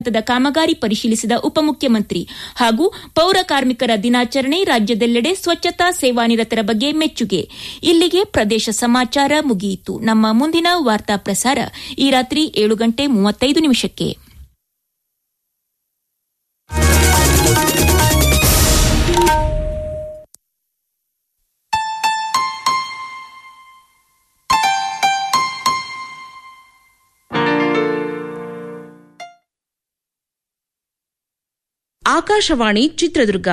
ಹಂತದ ಕಾಮಗಾರಿ ಪರಿಶೀಲಿಸಿದ ಉಪಮುಖ್ಯಮಂತ್ರಿ ಹಾಗೂ ಪೌರ ಕಾರ್ಮಿಕರ ದಿನಾಚರಣೆ ರಾಜ್ಯದೆಲ್ಲೆಡೆ ಸ್ವಚ್ಛತಾ ಸೇವಾನಿರತರ ಬಗ್ಗೆ ಮೆಚ್ಚುಗೆ ಇಲ್ಲಿಗೆ ಪ್ರದೇಶ ಸಮಾಚಾರ ಮುಗಿಯಿತು ನಮ್ಮ ಮುಂದಿನ ವಾರ್ತಾ ಪ್ರಸಾರ ಈ ರಾತ್ರಿ ಏಳು ಗಂಟೆ ಮೂವತ್ತೈದು ನಿಮಿಷಕ್ಕೆ ಆಕಾಶವಾಣಿ ಚಿತ್ರದುರ್ಗ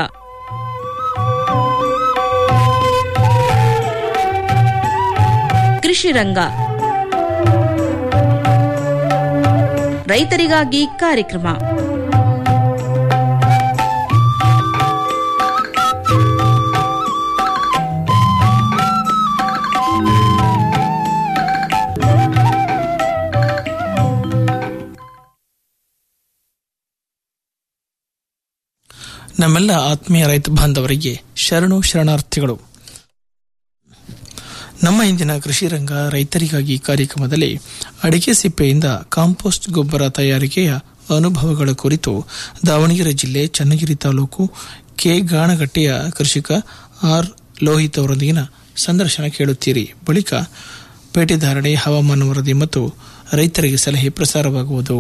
ಕೃಷಿ ರಂಗ ರೈತರಿಗಾಗಿ ಕಾರ್ಯಕ್ರಮ ನಮ್ಮೆಲ್ಲ ಆತ್ಮೀಯ ರೈತ ಬಾಂಧವರಿಗೆ ಶರಣು ಶರಣಾರ್ಥಿಗಳು ನಮ್ಮ ಇಂದಿನ ಕೃಷಿ ರಂಗ ರೈತರಿಗಾಗಿ ಕಾರ್ಯಕ್ರಮದಲ್ಲಿ ಅಡಿಕೆ ಸಿಪ್ಪೆಯಿಂದ ಕಾಂಪೋಸ್ಟ್ ಗೊಬ್ಬರ ತಯಾರಿಕೆಯ ಅನುಭವಗಳ ಕುರಿತು ದಾವಣಗೆರೆ ಜಿಲ್ಲೆ ಚನ್ನಗಿರಿ ತಾಲೂಕು ಕೆ ಗಾಣಗಟ್ಟೆಯ ಕೃಷಿಕ ಆರ್ ಲೋಹಿತ್ ಅವರೊಂದಿಗಿನ ಸಂದರ್ಶನ ಕೇಳುತ್ತೀರಿ ಬಳಿಕ ಪೇಟೆಧಾರಣೆ ಹವಾಮಾನ ವರದಿ ಮತ್ತು ರೈತರಿಗೆ ಸಲಹೆ ಪ್ರಸಾರವಾಗುವುದು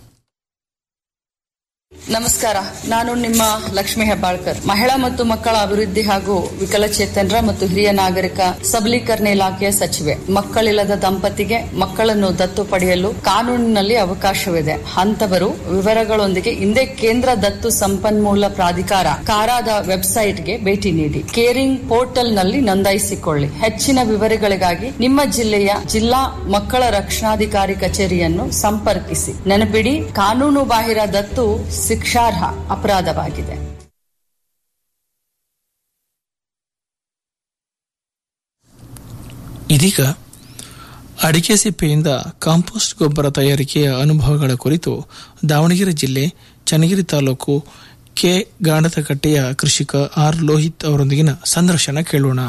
ನಮಸ್ಕಾರ ನಾನು ನಿಮ್ಮ ಲಕ್ಷ್ಮಿ ಹೆಬ್ಬಾಳ್ಕರ್ ಮಹಿಳಾ ಮತ್ತು ಮಕ್ಕಳ ಅಭಿವೃದ್ಧಿ ಹಾಗೂ ವಿಕಲಚೇತನರ ಮತ್ತು ಹಿರಿಯ ನಾಗರಿಕ ಸಬಲೀಕರಣ ಇಲಾಖೆಯ ಸಚಿವೆ ಮಕ್ಕಳಿಲ್ಲದ ದಂಪತಿಗೆ ಮಕ್ಕಳನ್ನು ದತ್ತು ಪಡೆಯಲು ಕಾನೂನಿನಲ್ಲಿ ಅವಕಾಶವಿದೆ ಅಂತವರು ವಿವರಗಳೊಂದಿಗೆ ಹಿಂದೆ ಕೇಂದ್ರ ದತ್ತು ಸಂಪನ್ಮೂಲ ಪ್ರಾಧಿಕಾರ ಕಾರಾದ ವೆಬ್ಸೈಟ್ಗೆ ಭೇಟಿ ನೀಡಿ ಕೇರಿಂಗ್ ಪೋರ್ಟಲ್ನಲ್ಲಿ ನೋಂದಾಯಿಸಿಕೊಳ್ಳಿ ಹೆಚ್ಚಿನ ವಿವರಗಳಿಗಾಗಿ ನಿಮ್ಮ ಜಿಲ್ಲೆಯ ಜಿಲ್ಲಾ ಮಕ್ಕಳ ರಕ್ಷಣಾಧಿಕಾರಿ ಕಚೇರಿಯನ್ನು ಸಂಪರ್ಕಿಸಿ ನೆನಪಿಡಿ ಕಾನೂನು ಬಾಹಿರ ದತ್ತು ಶಿಕ್ಷಾರ್ಹ ಅಪರಾಧವಾಗಿದೆ ಇದೀಗ ಅಡಿಕೆ ಸಿಪ್ಪೆಯಿಂದ ಕಾಂಪೋಸ್ಟ್ ಗೊಬ್ಬರ ತಯಾರಿಕೆಯ ಅನುಭವಗಳ ಕುರಿತು ದಾವಣಗೆರೆ ಜಿಲ್ಲೆ ಚನ್ನಗಿರಿ ತಾಲೂಕು ಕೆ ಗಾಣದಕಟ್ಟೆಯ ಕೃಷಿಕ ಆರ್ ಲೋಹಿತ್ ಅವರೊಂದಿಗಿನ ಸಂದರ್ಶನ ಕೇಳೋಣ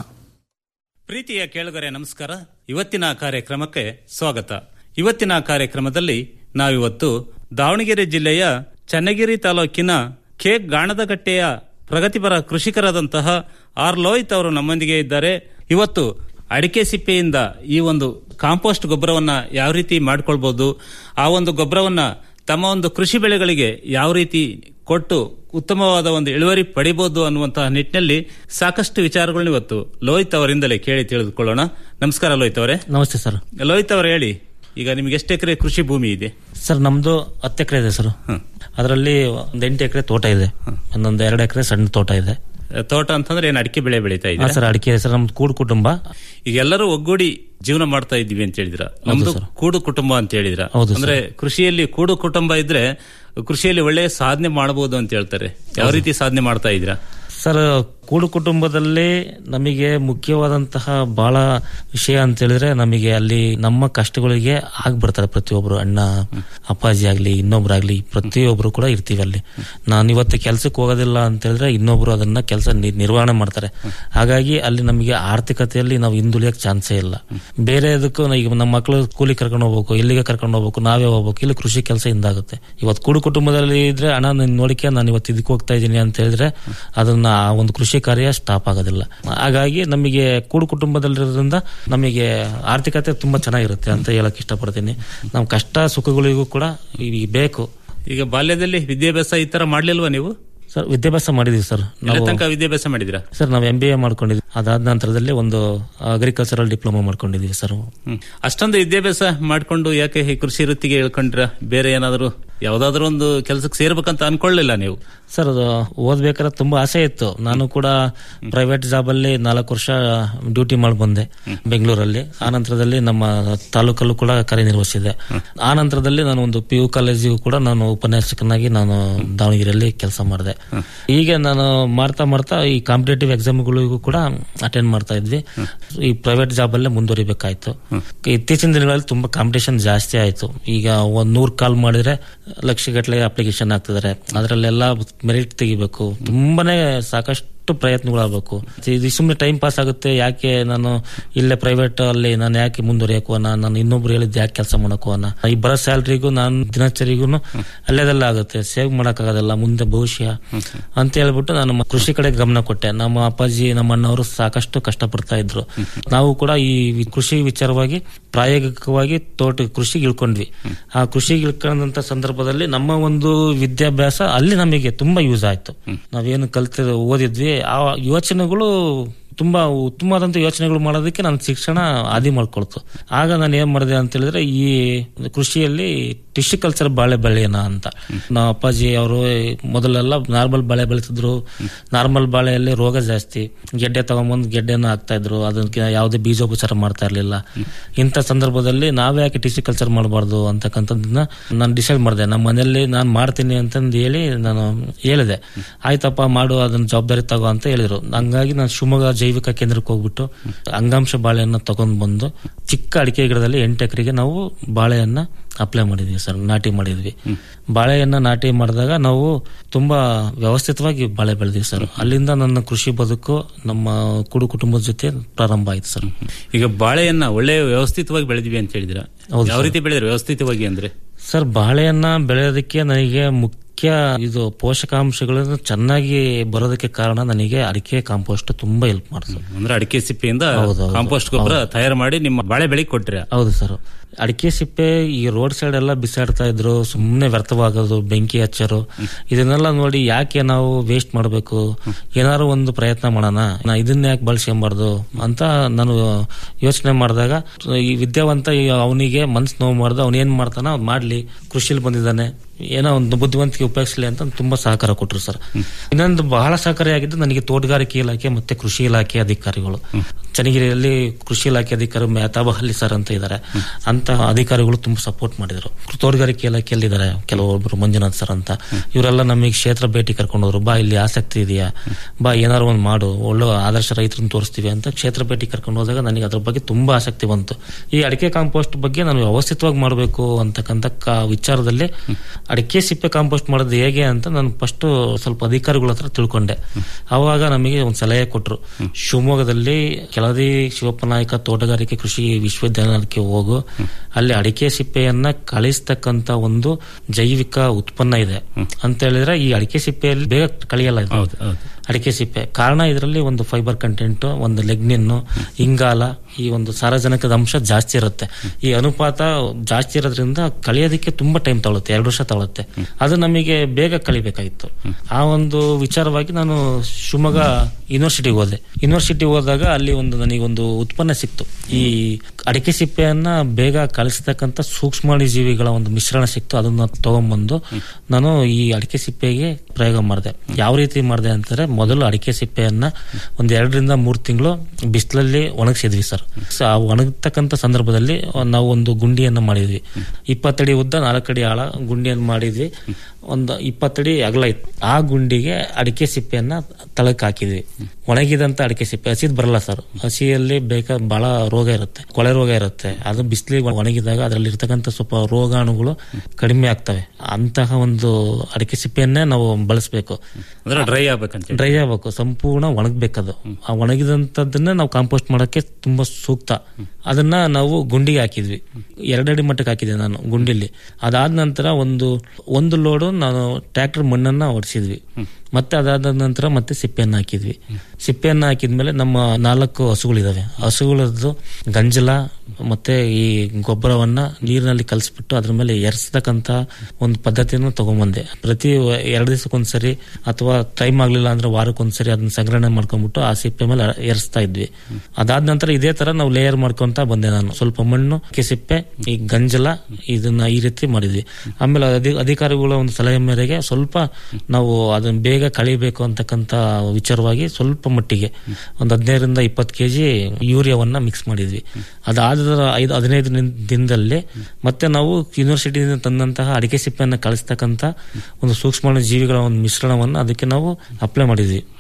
ಪ್ರೀತಿಯ ಕೇಳುಗರೆ ನಮಸ್ಕಾರ ಇವತ್ತಿನ ಕಾರ್ಯಕ್ರಮಕ್ಕೆ ಸ್ವಾಗತ ಇವತ್ತಿನ ಕಾರ್ಯಕ್ರಮದಲ್ಲಿ ನಾವಿವತ್ತು ದಾವಣಗೆರೆ ಜಿಲ್ಲೆಯ ಚನ್ನಗಿರಿ ತಾಲೂಕಿನ ಕೆ ಗಾಣದಗಟ್ಟೆಯ ಪ್ರಗತಿಪರ ಕೃಷಿಕರಾದಂತಹ ಆರ್ ಲೋಹಿತ್ ಅವರು ನಮ್ಮೊಂದಿಗೆ ಇದ್ದಾರೆ ಇವತ್ತು ಅಡಿಕೆ ಸಿಪ್ಪೆಯಿಂದ ಈ ಒಂದು ಕಾಂಪೋಸ್ಟ್ ಗೊಬ್ಬರವನ್ನ ಯಾವ ರೀತಿ ಮಾಡ್ಕೊಳ್ಬಹುದು ಆ ಒಂದು ಗೊಬ್ಬರವನ್ನ ತಮ್ಮ ಒಂದು ಕೃಷಿ ಬೆಳೆಗಳಿಗೆ ಯಾವ ರೀತಿ ಕೊಟ್ಟು ಉತ್ತಮವಾದ ಒಂದು ಇಳುವರಿ ಪಡಿಬಹುದು ಅನ್ನುವಂತಹ ನಿಟ್ಟಿನಲ್ಲಿ ಸಾಕಷ್ಟು ವಿಚಾರಗಳನ್ನ ಇವತ್ತು ಲೋಹಿತ್ ಅವರಿಂದಲೇ ಕೇಳಿ ತಿಳಿದುಕೊಳ್ಳೋಣ ನಮಸ್ಕಾರ ಲೋಹಿತ್ ಅವರೇ ನಮಸ್ತೆ ಸರ್ ಲೋಹಿತ್ ಅವರು ಹೇಳಿ ಈಗ ನಿಮ್ಗೆ ಎಷ್ಟು ಎಕರೆ ಕೃಷಿ ಭೂಮಿ ಇದೆ ಸರ್ ನಮ್ದು ಹತ್ತು ಎಕರೆ ಇದೆ ಸರ್ ಅದರಲ್ಲಿ ಒಂದು ಎಂಟು ಎಕರೆ ತೋಟ ಇದೆ ಒಂದೊಂದು ಎರಡು ಎಕರೆ ಸಣ್ಣ ತೋಟ ಇದೆ ತೋಟ ಅಂತಂದ್ರೆ ಏನ್ ಅಡಿಕೆ ಬೆಳೆ ಬೆಳೀತಾ ಹಾ, ಇದೆ ಸರ್ ಅಡಿಕೆ ಇದೆ ಸರ್ ನಮ್ದು ಕೂಡು ಕುಟುಂಬ ಈಗ ಎಲ್ಲರೂ ಒಗ್ಗೂಡಿ ಜೀವನ ಮಾಡ್ತಾ ಇದ್ದೀವಿ ಅಂತ ಹೇಳಿದ್ರ ನಮ್ದು ಕೂಡು ಕುಟುಂಬ ಅಂತ ಹೇಳಿದ್ರ ಹೌದು ಸರ್. ಅಂದ್ರೆ ಕೃಷಿಯಲ್ಲಿ ಕೂಡು ಕುಟುಂಬ ಇದ್ರೆ ಕೃಷಿಯಲ್ಲಿ ಒಳ್ಳೆಯ ಸಾಧನೆ ಮಾಡಬಹುದು ಅಂತ ಹೇಳ್ತಾರೆ ಯಾವ ರೀತಿ ಸಾಧನೆ ಮಾಡ್ತಾ ಇದ್ದೀರಾ ಸರ್ ಕೂಡು ಕುಟುಂಬದಲ್ಲಿ ನಮಗೆ ಮುಖ್ಯವಾದಂತಹ ಬಹಳ ವಿಷಯ ಅಂತ ಹೇಳಿದ್ರೆ ನಮಗೆ ಅಲ್ಲಿ ನಮ್ಮ ಕಷ್ಟಗಳಿಗೆ ಆಗ್ಬಿಡ್ತಾರೆ ಪ್ರತಿಯೊಬ್ರು ಅಣ್ಣ ಅಪ್ಪಾಜಿ ಆಗ್ಲಿ ಇನ್ನೊಬ್ರಾಗ್ಲಿ ಪ್ರತಿಯೊಬ್ರು ಕೂಡ ಇರ್ತೀವಿ ಅಲ್ಲಿ ನಾನು ಇವತ್ತು ಕೆಲ್ಸಕ್ಕೆ ಹೋಗೋದಿಲ್ಲ ಅಂತ ಹೇಳಿದ್ರೆ ಇನ್ನೊಬ್ರು ಅದನ್ನ ಕೆಲಸ ನಿರ್ವಹಣೆ ಮಾಡ್ತಾರೆ ಹಾಗಾಗಿ ಅಲ್ಲಿ ನಮಗೆ ಆರ್ಥಿಕತೆಯಲ್ಲಿ ನಾವು ಹಿಂದುಳಿಯಕ್ ಚಾನ್ಸೇ ಇಲ್ಲ ಬೇರೆ ಇದಕ್ಕೂ ಈಗ ನಮ್ಮ ಮಕ್ಕಳು ಸ್ಕೂಲಿಗೆ ಕರ್ಕೊಂಡು ಹೋಗ್ಬೇಕು ಇಲ್ಲಿಗೆ ಕರ್ಕೊಂಡು ಹೋಗ್ಬೇಕು ನಾವೇ ಹೋಗ್ಬೇಕು ಇಲ್ಲಿ ಕೃಷಿ ಕೆಲಸ ಹಿಂದಾಗುತ್ತೆ ಇವತ್ತು ಕೂಡು ಕುಟುಂಬದಲ್ಲಿ ಇದ್ರೆ ಹಣ ನೀನ್ ನೋಡಿಕೆ ನಾನು ಇವತ್ತು ಇದಕ್ಕೆ ಹೋಗ್ತಾ ಇದ್ದೀನಿ ಅಂತ ಹೇಳಿದ್ರೆ ಅದನ್ನ ಆ ಒಂದು ಕೃಷಿ ಕಾರ್ಯ ಸ್ಟಾಪ್ ಆಗೋದಿಲ್ಲ ಹಾಗಾಗಿ ನಮಗೆ ಕೂಡು ಕುಟುಂಬದಲ್ಲಿರೋದ್ರಿಂದ ನಮಗೆ ಆರ್ಥಿಕತೆ ತುಂಬಾ ಚೆನ್ನಾಗಿರುತ್ತೆ ಅಂತ ಹೇಳಕ್ ಇಷ್ಟಪಡ್ತೀನಿ ನಮ್ಮ ಕಷ್ಟ ಸುಖಗಳಿಗೂ ಕೂಡ ಈ ಬೇಕು ಈಗ ಬಾಲ್ಯದಲ್ಲಿ ವಿದ್ಯಾಭ್ಯಾಸ ಈ ತರ ಮಾಡ್ಲಿಲ್ವಾ ನೀವು ಸರ್ ವಿದ್ಯಾಭ್ಯಾಸ ಮಾಡಿದೀವಿ ಸರ್ ಎಲ್ಲ ನಾವು ತನಕ ವಿದ್ಯಾಭ್ಯಾಸ ಮಾಡಿದಿರಾ ಸರ್ ನಾವು ಎಂ ಬಿ ಎ ಮಾಡ್ಕೊಂಡಿದ್ವಿ ಅದಾದ ನಂತರದಲ್ಲಿ ಒಂದು ಅಗ್ರಿಕಲ್ಚರಲ್ ಡಿಪ್ಲೊಮಾ ಮಾಡ್ಕೊಂಡಿದೀವಿ ಸರ್ ಹ್ಮ್. ಅಷ್ಟೊಂದು ವಿದ್ಯಾಭ್ಯಾಸ ಮಾಡ್ಕೊಂಡು ಯಾಕೆ ಈ ಕೃಷಿ ವೃತ್ತಿಗೆ ಹೇಳ್ಕೊಂಡ್ರ ಬೇರೆ ಏನಾದ್ರು ಯಾವ್ದಾದ್ರು ಒಂದು ಕೆಲಸಕ್ಕೆ ಸೇರ್ಬೇಕಂತ ಅನ್ಕೊಳ್ಳಿಲ್ಲ ನೀವು ಸರ್ ಅದು ಓದ್ಬೇಕಾದ್ರೆ ತುಂಬಾ ಆಸೆ ಇತ್ತು ನಾನು ಕೂಡ ಪ್ರೈವೇಟ್ ಜಾಬ್ ಅಲ್ಲಿ ನಾಲ್ಕು ವರ್ಷ ಡ್ಯೂಟಿ ಮಾಡಿ ಬಂದೆ ಬೆಂಗಳೂರಲ್ಲಿ ಆ ನಂತರದಲ್ಲಿ ನಮ್ಮ ತಾಲೂಕಲ್ಲೂ ಕೂಡ ಕಾರ್ಯನಿರ್ವಹಿಸಿದೆ ಆ ನಂತರದಲ್ಲಿ ನಾನು ಒಂದು ಪಿ ಯು ಕಾಲೇಜಿಗೂ ಕೂಡ ನಾನು ಉಪನ್ಯಾಸಕನಾಗಿ ನಾನು ದಾವಣಗೆರೆಯಲ್ಲಿ ಕೆಲಸ ಮಾಡಿದೆ ಹೀಗೆ ನಾನು ಮಾಡ್ತಾ ಮಾಡ್ತಾ ಈ ಕಾಂಪಿಟೇಟಿವ್ ಎಕ್ಸಾಮ್ಗಳಿಗೂ ಕೂಡ ಅಟೆಂಡ್ ಮಾಡ್ತಾ ಇದ್ವಿ ಈ ಪ್ರೈವೇಟ್ ಜಾಬ್ ಅಲ್ಲೇ ಮುಂದುವರಿಬೇಕಾಯ್ತು ಇತ್ತೀಚಿನ ದಿನಗಳಲ್ಲಿ ತುಂಬಾ ಕಾಂಪಿಟೇಷನ್ ಜಾಸ್ತಿ ಆಯ್ತು ಈಗ ಒಂದ್ ನೂರ್ ಕಾಲ್ ಮಾಡಿದ್ರೆ ಲಕ್ಷ ಗಟ್ಟಲೆ ಅಪ್ಲಿಕೇಶನ್ ಹಾಕ್ತಿದ್ದಾರೆ ಅದರಲ್ಲೆಲ್ಲ ಮೆರಿಟ್ ತೆಗಿಬೇಕು ತುಂಬಾನೇ ಸಾಕಷ್ಟು ಸಾಕಷ್ಟು ಪ್ರಯತ್ನಗಳಾಗಬೇಕು ಇದು ಸುಮ್ಮನೆ ಟೈಮ್ ಪಾಸ್ ಆಗುತ್ತೆ ಯಾಕೆ ನಾನು ಇಲ್ಲೇ ಪ್ರೈವೇಟ್ ಅಲ್ಲಿ ನಾನು ಯಾಕೆ ಮುಂದುವರಿಯಕು ಅನ್ನ ನಾನು ಇನ್ನೊಬ್ರು ಹೇಳಿದ್ದು ಯಾಕೆ ಕೆಲಸ ಮಾಡಕು ಅನ್ನ ಈ ಬರೋ ಸ್ಯಾಲ್ರಿಗೂ ನಾನು ದಿನಚರಿಗೂ ಅಲ್ಲೇದೆಲ್ಲ ಆಗುತ್ತೆ ಸೇವ್ ಮಾಡೋಕ್ಕಾಗೋದಿಲ್ಲ ಮುಂದೆ ಭವಿಷ್ಯ ಅಂತ ಹೇಳ್ಬಿಟ್ಟು ನಾನು ಮ- ಕೃಷಿ ಕಡೆ ಗಮನ ಕೊಟ್ಟೆ ನಮ್ಮ ಅಪ್ಪಾಜಿ ನಮ್ಮ ಅಣ್ಣವರು ಸಾಕಷ್ಟು ಕಷ್ಟಪಡ್ತಾ ಇದ್ರು ನಾವು ಕೂಡ ಈ ವಿ- ಕೃಷಿ ವಿಚಾರವಾಗಿ ಪ್ರಾಯೋಗಿಕವಾಗಿ ತೋಟ ಕೃಷಿಗೆ ಇಳ್ಕೊಂಡ್ವಿ ಆ ಕೃಷಿಗೆ ಇಳ್ಕೊಂಡಂತ ಸಂದರ್ಭದಲ್ಲಿ ನಮ್ಮ ಒಂದು ವಿದ್ಯಾಭ್ಯಾಸ ಅಲ್ಲಿ ನಮಗೆ ತುಂಬಾ ಯೂಸ್ ಆಯ್ತು ನಾವೇನು ಕಲ್ತ ಓದಿದ್ವಿ ಆ ಯೋಚನೆಗಳು ತುಂಬಾ ಉತ್ತಮವಾದಂತ ಯೋಚನೆಗಳು ಮಾಡೋದಕ್ಕೆ ನನ್ನ ಶಿಕ್ಷಣ ಆದಿ ಮಾಡ್ಕೊಳ್ತು ಆಗ ನಾನು ಏನ್ ಮಾಡಿದೆ ಅಂತ ಹೇಳಿದ್ರೆ ಈ ಕೃಷಿಯಲ್ಲಿ ಟಿಶ್ಯೂ ಕಲ್ಚರ್ ಬಾಳೆ ಬೆಳೆಯೋಣ ಅಂತ ನಮ್ಮ ಅಪ್ಪಾಜಿ ಅವರು ಮೊದಲೆಲ್ಲ ನಾರ್ಮಲ್ ಬಾಳೆ ಬೆಳೀತಿದ್ರು ನಾರ್ಮಲ್ ಬಾಳೆಯಲ್ಲಿ ರೋಗ ಜಾಸ್ತಿ ಗೆಡ್ಡೆ ತಗೊಂಬಂದು ಗೆಡ್ಡೆನ ಹಾಕ್ತಾ ಇದ್ರು ಅದಕ್ಕೆ ಯಾವುದೇ ಬೀಜೋಪಚಾರ ಮಾಡ್ತಾ ಇರ್ಲಿಲ್ಲ ಇಂಥ ಸಂದರ್ಭದಲ್ಲಿ ನಾವೇ ಯಾಕೆ ಟಿಶ್ಯೂ ಕಲ್ಚರ್ ಮಾಡಬಾರ್ದು ಅಂತಕ್ಕಂಥದ್ದನ್ನ ನಾನು ಡಿಸೈಡ್ ಮಾಡಿದೆ ನಮ್ಮ ಮನೆಯಲ್ಲಿ ನಾನು ಮಾಡ್ತೀನಿ ಅಂತಂದು ಹೇಳಿ ನಾನು ಹೇಳಿದೆ ಆಯ್ತಪ್ಪ ಮಾಡು ಅದನ್ನ ಜವಾಬ್ದಾರಿ ತಗೋ ಅಂತ ಹೇಳಿದ್ರು ಹಂಗಾಗಿ ನಾನು ಶಿವಮೊಗ್ಗ ಜೈವಿಕ ಕೇಂದ್ರಕ್ಕೆ ಹೋಗ್ಬಿಟ್ಟು ಅಂಗಾಂಶ ಬಾಳೆಯನ್ನ ತಗೊಂಡ್ ಬಂದು ಚಿಕ್ಕ ಅಡಿಕೆ ಗಿಡದಲ್ಲಿ ಎಂಟು ಎಕರೆಗೆ ನಾವು ಬಾಳೆಯನ್ನ ಅಪ್ಲೈ ಮಾಡಿದ್ವಿ ಸರ್ ನಾಟಿ ಮಾಡಿದ್ವಿ ಬಾಳೆಯನ್ನ ನಾಟಿ ಮಾಡಿದಾಗ ನಾವು ತುಂಬಾ ವ್ಯವಸ್ಥಿತವಾಗಿ ಬಾಳೆ ಬೆಳೆದ್ವಿ ಸರ್ ಅಲ್ಲಿಂದ ನನ್ನ ಕೃಷಿ ಬದುಕು ನಮ್ಮ ಕುಡು ಕುಟುಂಬದ ಜೊತೆ ಪ್ರಾರಂಭ ಆಯ್ತು ಸರ್ ಈಗ ಬಾಳೆಯನ್ನ ಒಳ್ಳೆ ವ್ಯವಸ್ಥಿತವಾಗಿ ಬೆಳೆದಿವಿ ಅಂತ ಹೇಳಿದ್ರ ಹೌದು ಯಾವ ಸರ್. ರೀತಿ ಬೆಳೆದ್ರಿ ವ್ಯವಸ್ಥಿತವಾಗಿ ಅಂದ್ರೆ ಸರ್ ಬಾಳೆಯನ್ನ ಬೆಳೆಯೋದಕ್ಕೆ ನನಗೆ ಮುಖ್ಯ ಇದು ಪೋಷಕಾಂಶಗಳನ್ನು ಚೆನ್ನಾಗಿ ಬರೋದಕ್ಕೆ ಕಾರಣ ನನಗೆ ಅಡಿಕೆ ಕಾಂಪೋಸ್ಟ್ ತುಂಬಾ ಹೆಲ್ಪ್ ಮಾಡ್ತದೆ ಅಂದ್ರೆ ಅಡಿಕೆ ಸಿಪ್ಪೆಯಿಂದ ಹೌದು, ಹೌದು. ಕಾಂಪೋಸ್ಟ್ ಗೊಬ್ಬರ ತಯಾರು ಮಾಡಿ ನಿಮ್ಮ ಬಾಳೆ ಬೆಳೆಗೆ ಕೊಟ್ರಿ ಹೌದು ಸರ್ ಅಡಿಕೆ ಸಿಪ್ಪೆ ಈ ರೋಡ್ ಸೈಡ್ ಎಲ್ಲ ಬಿಸಾಡ್ತಾ ಇದ್ರು ಸುಮ್ಮನೆ ವ್ಯರ್ಥವಾಗೋದು ಬೆಂಕಿ ಹಚ್ಚರು ಇದನ್ನೆಲ್ಲ ನೋಡಿ ಯಾಕೆ ನಾವು ವೇಸ್ಟ್ ಮಾಡಬೇಕು ಏನಾದ್ರು ಒಂದು ಪ್ರಯತ್ನ ಮಾಡೋಣ ನಾ ಇದನ್ನ ಯಾಕೆ ಬಳಸ್ಕೊಂಬಾರ್ದು ಅಂತ ನಾನು ಯೋಚನೆ ಮಾಡಿದಾಗ ಈ ವಿದ್ಯಾವಂತ ಅವನಿಗೆ ಮನ್ಸು ನೋವು ಮಾಡ್ದು ಅವ್ನು ಏನ್ ಮಾಡ್ತಾನ ಅವ್ನು ಮಾಡ್ಲಿ ಕೃಷಿಲಿ ಬಂದಿದ್ದಾನೆ ಏನೋ ಒಂದು ಬುದ್ಧಿವಂತಿಕೆ ಉಪಯೋಗಿಸಲಿ ಅಂತ ತುಂಬಾ ಸಹಕಾರ ಕೊಟ್ಟರು ಸರ್ ಇನ್ನೊಂದು ಬಹಳ ಸಹಕಾರಿಯಾಗಿದ್ದು ನನಗೆ ತೋಟಗಾರಿಕೆ ಇಲಾಖೆ ಮತ್ತೆ ಕೃಷಿ ಇಲಾಖೆ ಅಧಿಕಾರಿಗಳು ಚನ್ನಗಿರಿಯಲ್ಲಿ ಕೃಷಿ ಇಲಾಖೆ ಅಧಿಕಾರಿ ಮೆಹತಾಬ್ ಅಲಿ ಸರ್ ಅಂತ ಇದ್ದಾರೆ ಅಂತ ಅಧಿಕಾರಿಗಳು ತುಂಬಾ ಸಪೋರ್ಟ್ ಮಾಡಿದ್ರು ತೋಟಗಾರಿಕೆ ಇಲಾಖೆಯಲ್ಲಿ ಇದ್ದಾರೆ ಕೆಲವೊಬ್ರು ಮಂಜುನಾಥ್ ಸರ್ ಅಂತ ಇವರೆಲ್ಲ ನಮಗೆ ಕ್ಷೇತ್ರ ಭೇಟಿ ಕರ್ಕೊಂಡು ಹೋದ್ರು ಬಾ ಇಲ್ಲಿ ಆಸಕ್ತಿ ಇದೆಯಾ ಬಾ ಏನಾರು ಒಂದು ಮಾಡು ಒಳ್ಳೆ ಆದರ್ಶ ರೈತರನ್ನ ತೋರಿಸ್ತೀವಿ ಅಂತ ಕ್ಷೇತ್ರ ಭೇಟಿ ಕರ್ಕೊಂಡು ಹೋದಾಗ ನನಗೆ ಅದ್ರ ಬಗ್ಗೆ ತುಂಬಾ ಆಸಕ್ತಿ ಬಂತು ಈ ಅಡಿಕೆ ಕಾಂಪೋಸ್ಟ್ ಬಗ್ಗೆ ನಾನು ವ್ಯವಸ್ಥಿತವಾಗಿ ಮಾಡಬೇಕು ಅಂತಕ್ಕಂಥ ಕ- ವಿಚಾರದಲ್ಲಿ ಅಡಿಕೆ ಸಿಪ್ಪೆ ಕಾಂಪೋಸ್ಟ್ ಮಾಡೋದು ಹೇಗೆ ಅಂತ ನಾನು ಫಸ್ಟ್ ಸ್ವಲ್ಪ ಅಧಿಕಾರಿಗಳ ಹತ್ರ ತಿಳ್ಕೊಂಡೆ ಅವಾಗ ನಮಗೆ ಒಂದು ಸಲಹೆ ಕೊಟ್ರು ಶಿವಮೊಗ್ಗದಲ್ಲಿ ಕೆಲದಿ ಶಿವಪ್ಪ ನಾಯಕ ತೋಟಗಾರಿಕೆ ಕೃಷಿ ವಿಶ್ವವಿದ್ಯಾಲಯಕ್ಕೆ ಹೋಗು ಅಲ್ಲಿ ಅಡಿಕೆ ಸಿಪ್ಪೆಯನ್ನ ಕಳಿಸ್ತಕ್ಕಂತ ಒಂದು ಜೈವಿಕ ಉತ್ಪನ್ನ ಇದೆ ಅಂತ ಹೇಳಿದ್ರೆ ಈ ಅಡಿಕೆ ಸಿಪ್ಪೆಯಲ್ಲಿ ಬೇಗ ಕಳಿಯಲ್ಲ ಇದು. ಹೌದು ಹೌದು ಅಡಿಕೆ ಸಿಪ್ಪೆ ಕಾರಣ ಇದರಲ್ಲಿ ಒಂದು ಫೈಬರ್ ಕಂಟೆಂಟ್ ಒಂದು ಲೆಗ್ನಿನ್ನು ಇಂಗಾಲ ಈ ಒಂದು ಸಾರಜನಕದ ಅಂಶ ಜಾಸ್ತಿ ಇರುತ್ತೆ ಈ ಅನುಪಾತ ಜಾಸ್ತಿ ಇರೋದ್ರಿಂದ ಕಳಿಯೋದಕ್ಕೆ ತುಂಬಾ ಟೈಮ್ ತಗೊಳುತ್ತೆ ಎರಡು ವರ್ಷ ತಗೊಳುತ್ತೆ ಅದು ನಮಗೆ ಬೇಗ ಕಳಿಬೇಕಾಗಿತ್ತು ಆ ಒಂದು ವಿಚಾರವಾಗಿ ನಾನು ಶಿವಮೊಗ್ಗ ಯೂನಿವರ್ಸಿಟಿಗೆ ಹೋದೆ ಯೂನಿವರ್ಸಿಟಿಗೆ ಹೋದಾಗ ಅಲ್ಲಿ ಒಂದು ನನಗೆ ಒಂದು ಉತ್ಪನ್ನ ಸಿಕ್ತು ಈ ಅಡಿಕೆ ಸಿಪ್ಪೆಯನ್ನ ಬೇಗ ಕಳಿಸ್ತಕ್ಕಂಥ ಸೂಕ್ಷ್ಮಾಣು ಜೀವಿಗಳ ಒಂದು ಮಿಶ್ರಣ ಸಿಕ್ತು ಅದನ್ನ ತಗೊಂಡ್ಬಂದು ನಾನು ಈ ಅಡಿಕೆ ಸಿಪ್ಪೆಗೆ ಪ್ರಯೋಗ ಮಾಡಿದೆ ಯಾವ ರೀತಿ ಮಾಡಿದೆ ಅಂತಾರೆ ಮೊದಲು ಅಡಿಕೆ ಸಿಪ್ಪೆಯನ್ನ ಒಂದ್ ಎರಡರಿಂದ ಮೂರು ತಿಂಗಳು ಬಿಸಿಲಲ್ಲಿ ಒಣಗಿಸಿದ್ವಿ ಸರ್ ಸೊ ಆ ಒಣಗತಕ್ಕಂಥ ಸಂದರ್ಭದಲ್ಲಿ ನಾವು ಒಂದು ಗುಂಡಿಯನ್ನ ಮಾಡಿದ್ವಿ ಇಪ್ಪತ್ತಡಿ ಉದ್ದ ನಾಲ್ಕಡಿ ಆಳ ಗುಂಡಿಯನ್ನು ಮಾಡಿದ್ವಿ ಒಂದು ಇಪ್ಪತ್ತಡಿ ಅಗಲ ಇತ್ತು ಆ ಗುಂಡಿಗೆ ಅಡಿಕೆ ಸಿಪ್ಪೆಯನ್ನ ತಳಕ್ ಹಾಕಿದ್ವಿ ಒಣಗಿದಂತ ಅಡಿಕೆ ಸಿಪ್ಪೆ ಹಸಿದ್ ಬರಲ್ಲ ಸರ್ ಹಸಿಯಲ್ಲಿ ಬೇಕಾ ಬಹಳ ರೋಗ ಇರುತ್ತೆ ಕೊಳೆ ರೋಗ ಇರುತ್ತೆ ಅದು ಬಿಸಿಲಿಗೆ ಒಣಗಿದಾಗ ಅದರಲ್ಲಿ ಇರ್ತಕ್ಕಂಥ ಸ್ವಲ್ಪ ರೋಗಾಣುಗಳು ಕಡಿಮೆ ಆಗ್ತವೆ ಅಂತಹ ಒಂದು ಅಡಿಕೆ ಸಿಪ್ಪೆಯನ್ನೇ ನಾವು ಬಳಸಬೇಕು ಅಂದ್ರೆ ಡ್ರೈ ಆಗ್ಬೇಕಂತ ಹೇಳಿ. ಡ್ರೈ ಆಗ್ಬೇಕು ಸಂಪೂರ್ಣ ಒಣಗಬೇಕದು ಆ ಒಣಗಿದಂತದನ್ನೇ ನಾವು ಕಾಂಪೋಸ್ಟ್ ಮಾಡಕ್ಕೆ ತುಂಬಾ ಸೂಕ್ತ ಅದನ್ನ ನಾವು ಗುಂಡಿಗೆ ಹಾಕಿದ್ವಿ ಎರಡಡಿ ಮಟ್ಟಕ್ಕೆ ಹಾಕಿದೆ ನಾನು ಗುಂಡಿಲಿ ಅದಾದ ನಂತರ ಒಂದು ಒಂದು ಲೋಡು ನಾನು ಟ್ರ್ಯಾಕ್ಟರ್ ಮಣ್ಣನ್ನ ಹೊಡಿಸಿದ್ವಿ ಮತ್ತೆ ಅದಾದ ನಂತರ ಮತ್ತೆ ಸಿಪ್ಪೆಯನ್ನ ಹಾಕಿದ್ವಿ ಸಿಪ್ಪೆಯನ್ನ ಹಾಕಿದ್ಮೇಲೆ ನಮ್ಮ ನಾಲ್ಕು ಹಸುಗಳಿದಾವೆ ಹಸುಗಳದ್ದು ಗಂಜಲ ಮತ್ತೆ ಈ ಗೊಬ್ಬರವನ್ನ ನೀರಿನಲ್ಲಿ ಕಲಸ್ಬಿಟ್ಟು ಅದ್ರ ಮೇಲೆ ಎರ್ಸ್ತಕ್ಕಂತ ಒಂದು ಪದ್ಧತಿಯನ್ನು ತಗೊಂಬಂದೆ ಪ್ರತಿ ಎರಡು ದಿವಸಕ್ಕೊಂದ್ಸರಿ ಅಥವಾ ಟೈಮ್ ಆಗ್ಲಿಲ್ಲ ಅಂದ್ರೆ ವಾರಕ್ಕೊಂದ್ಸರಿ ಅದನ್ನ ಸಂಗ್ರಹಣೆ ಮಾಡ್ಕೊಂಡ್ಬಿಟ್ಟು ಆ ಸಿಪ್ಪೆ ಮೇಲೆ ಎರ್ಸ್ತಾ ಇದ್ವಿ ಅದಾದ ನಂತರ ಇದೇ ತರ ನಾವು ಲೇಯರ್ ಮಾಡ್ಕೊಂತ ಬಂದೆ ನಾನು ಸ್ವಲ್ಪ ಮಣ್ಣು ಅಡಿಕೆ ಸಿಪ್ಪೆ ಈ ಗಂಜಲ ಇದನ್ನ ಈ ರೀತಿ ಮಾಡಿದ್ವಿ ಆಮೇಲೆ ಅಧಿ- ಅಧಿಕಾರಿಗಳ ಒಂದು ಸಲಹೆ ಮೇರೆಗೆ ಸ್ವಲ್ಪ ನಾವು ಅದನ್ನ ಬೇಗ ಕಳಿಬೇಕು ಅಂತಕ್ಕಂತ ವಿಚಾರವಾಗಿ ಸ್ವಲ್ಪ ಮಟ್ಟಿಗೆ ಒಂದು ಹದಿನೈದರಿಂದ ಇಪ್ಪತ್ತು ಕೆಜಿ ಯೂರಿಯಾವನ್ನ ಮಿಕ್ಸ್ ಮಾಡಿದ್ವಿ ಅದಾದ ಐದು ಹದಿನೈದು ದಿನ- ದಿನದಲ್ಲಿ ಮತ್ತೆ ನಾವು ಯೂನಿವರ್ಸಿಟಿಯಿಂದ ತಂದಂತಹ ಅಡಿಕೆ ಸಿಪ್ಪೆಯನ್ನ ಕಳಿಸ್ತಕ್ಕಂತ ಒಂದು ಸೂಕ್ಷ್ಮಾಣು ಜೀವಿಗಳ ಒಂದು ಮಿಶ್ರಣವನ್ನ ಅದಕ್ಕೆ ನಾವು ಅಪ್ಲೈ ಮಾಡಿದ್ವಿ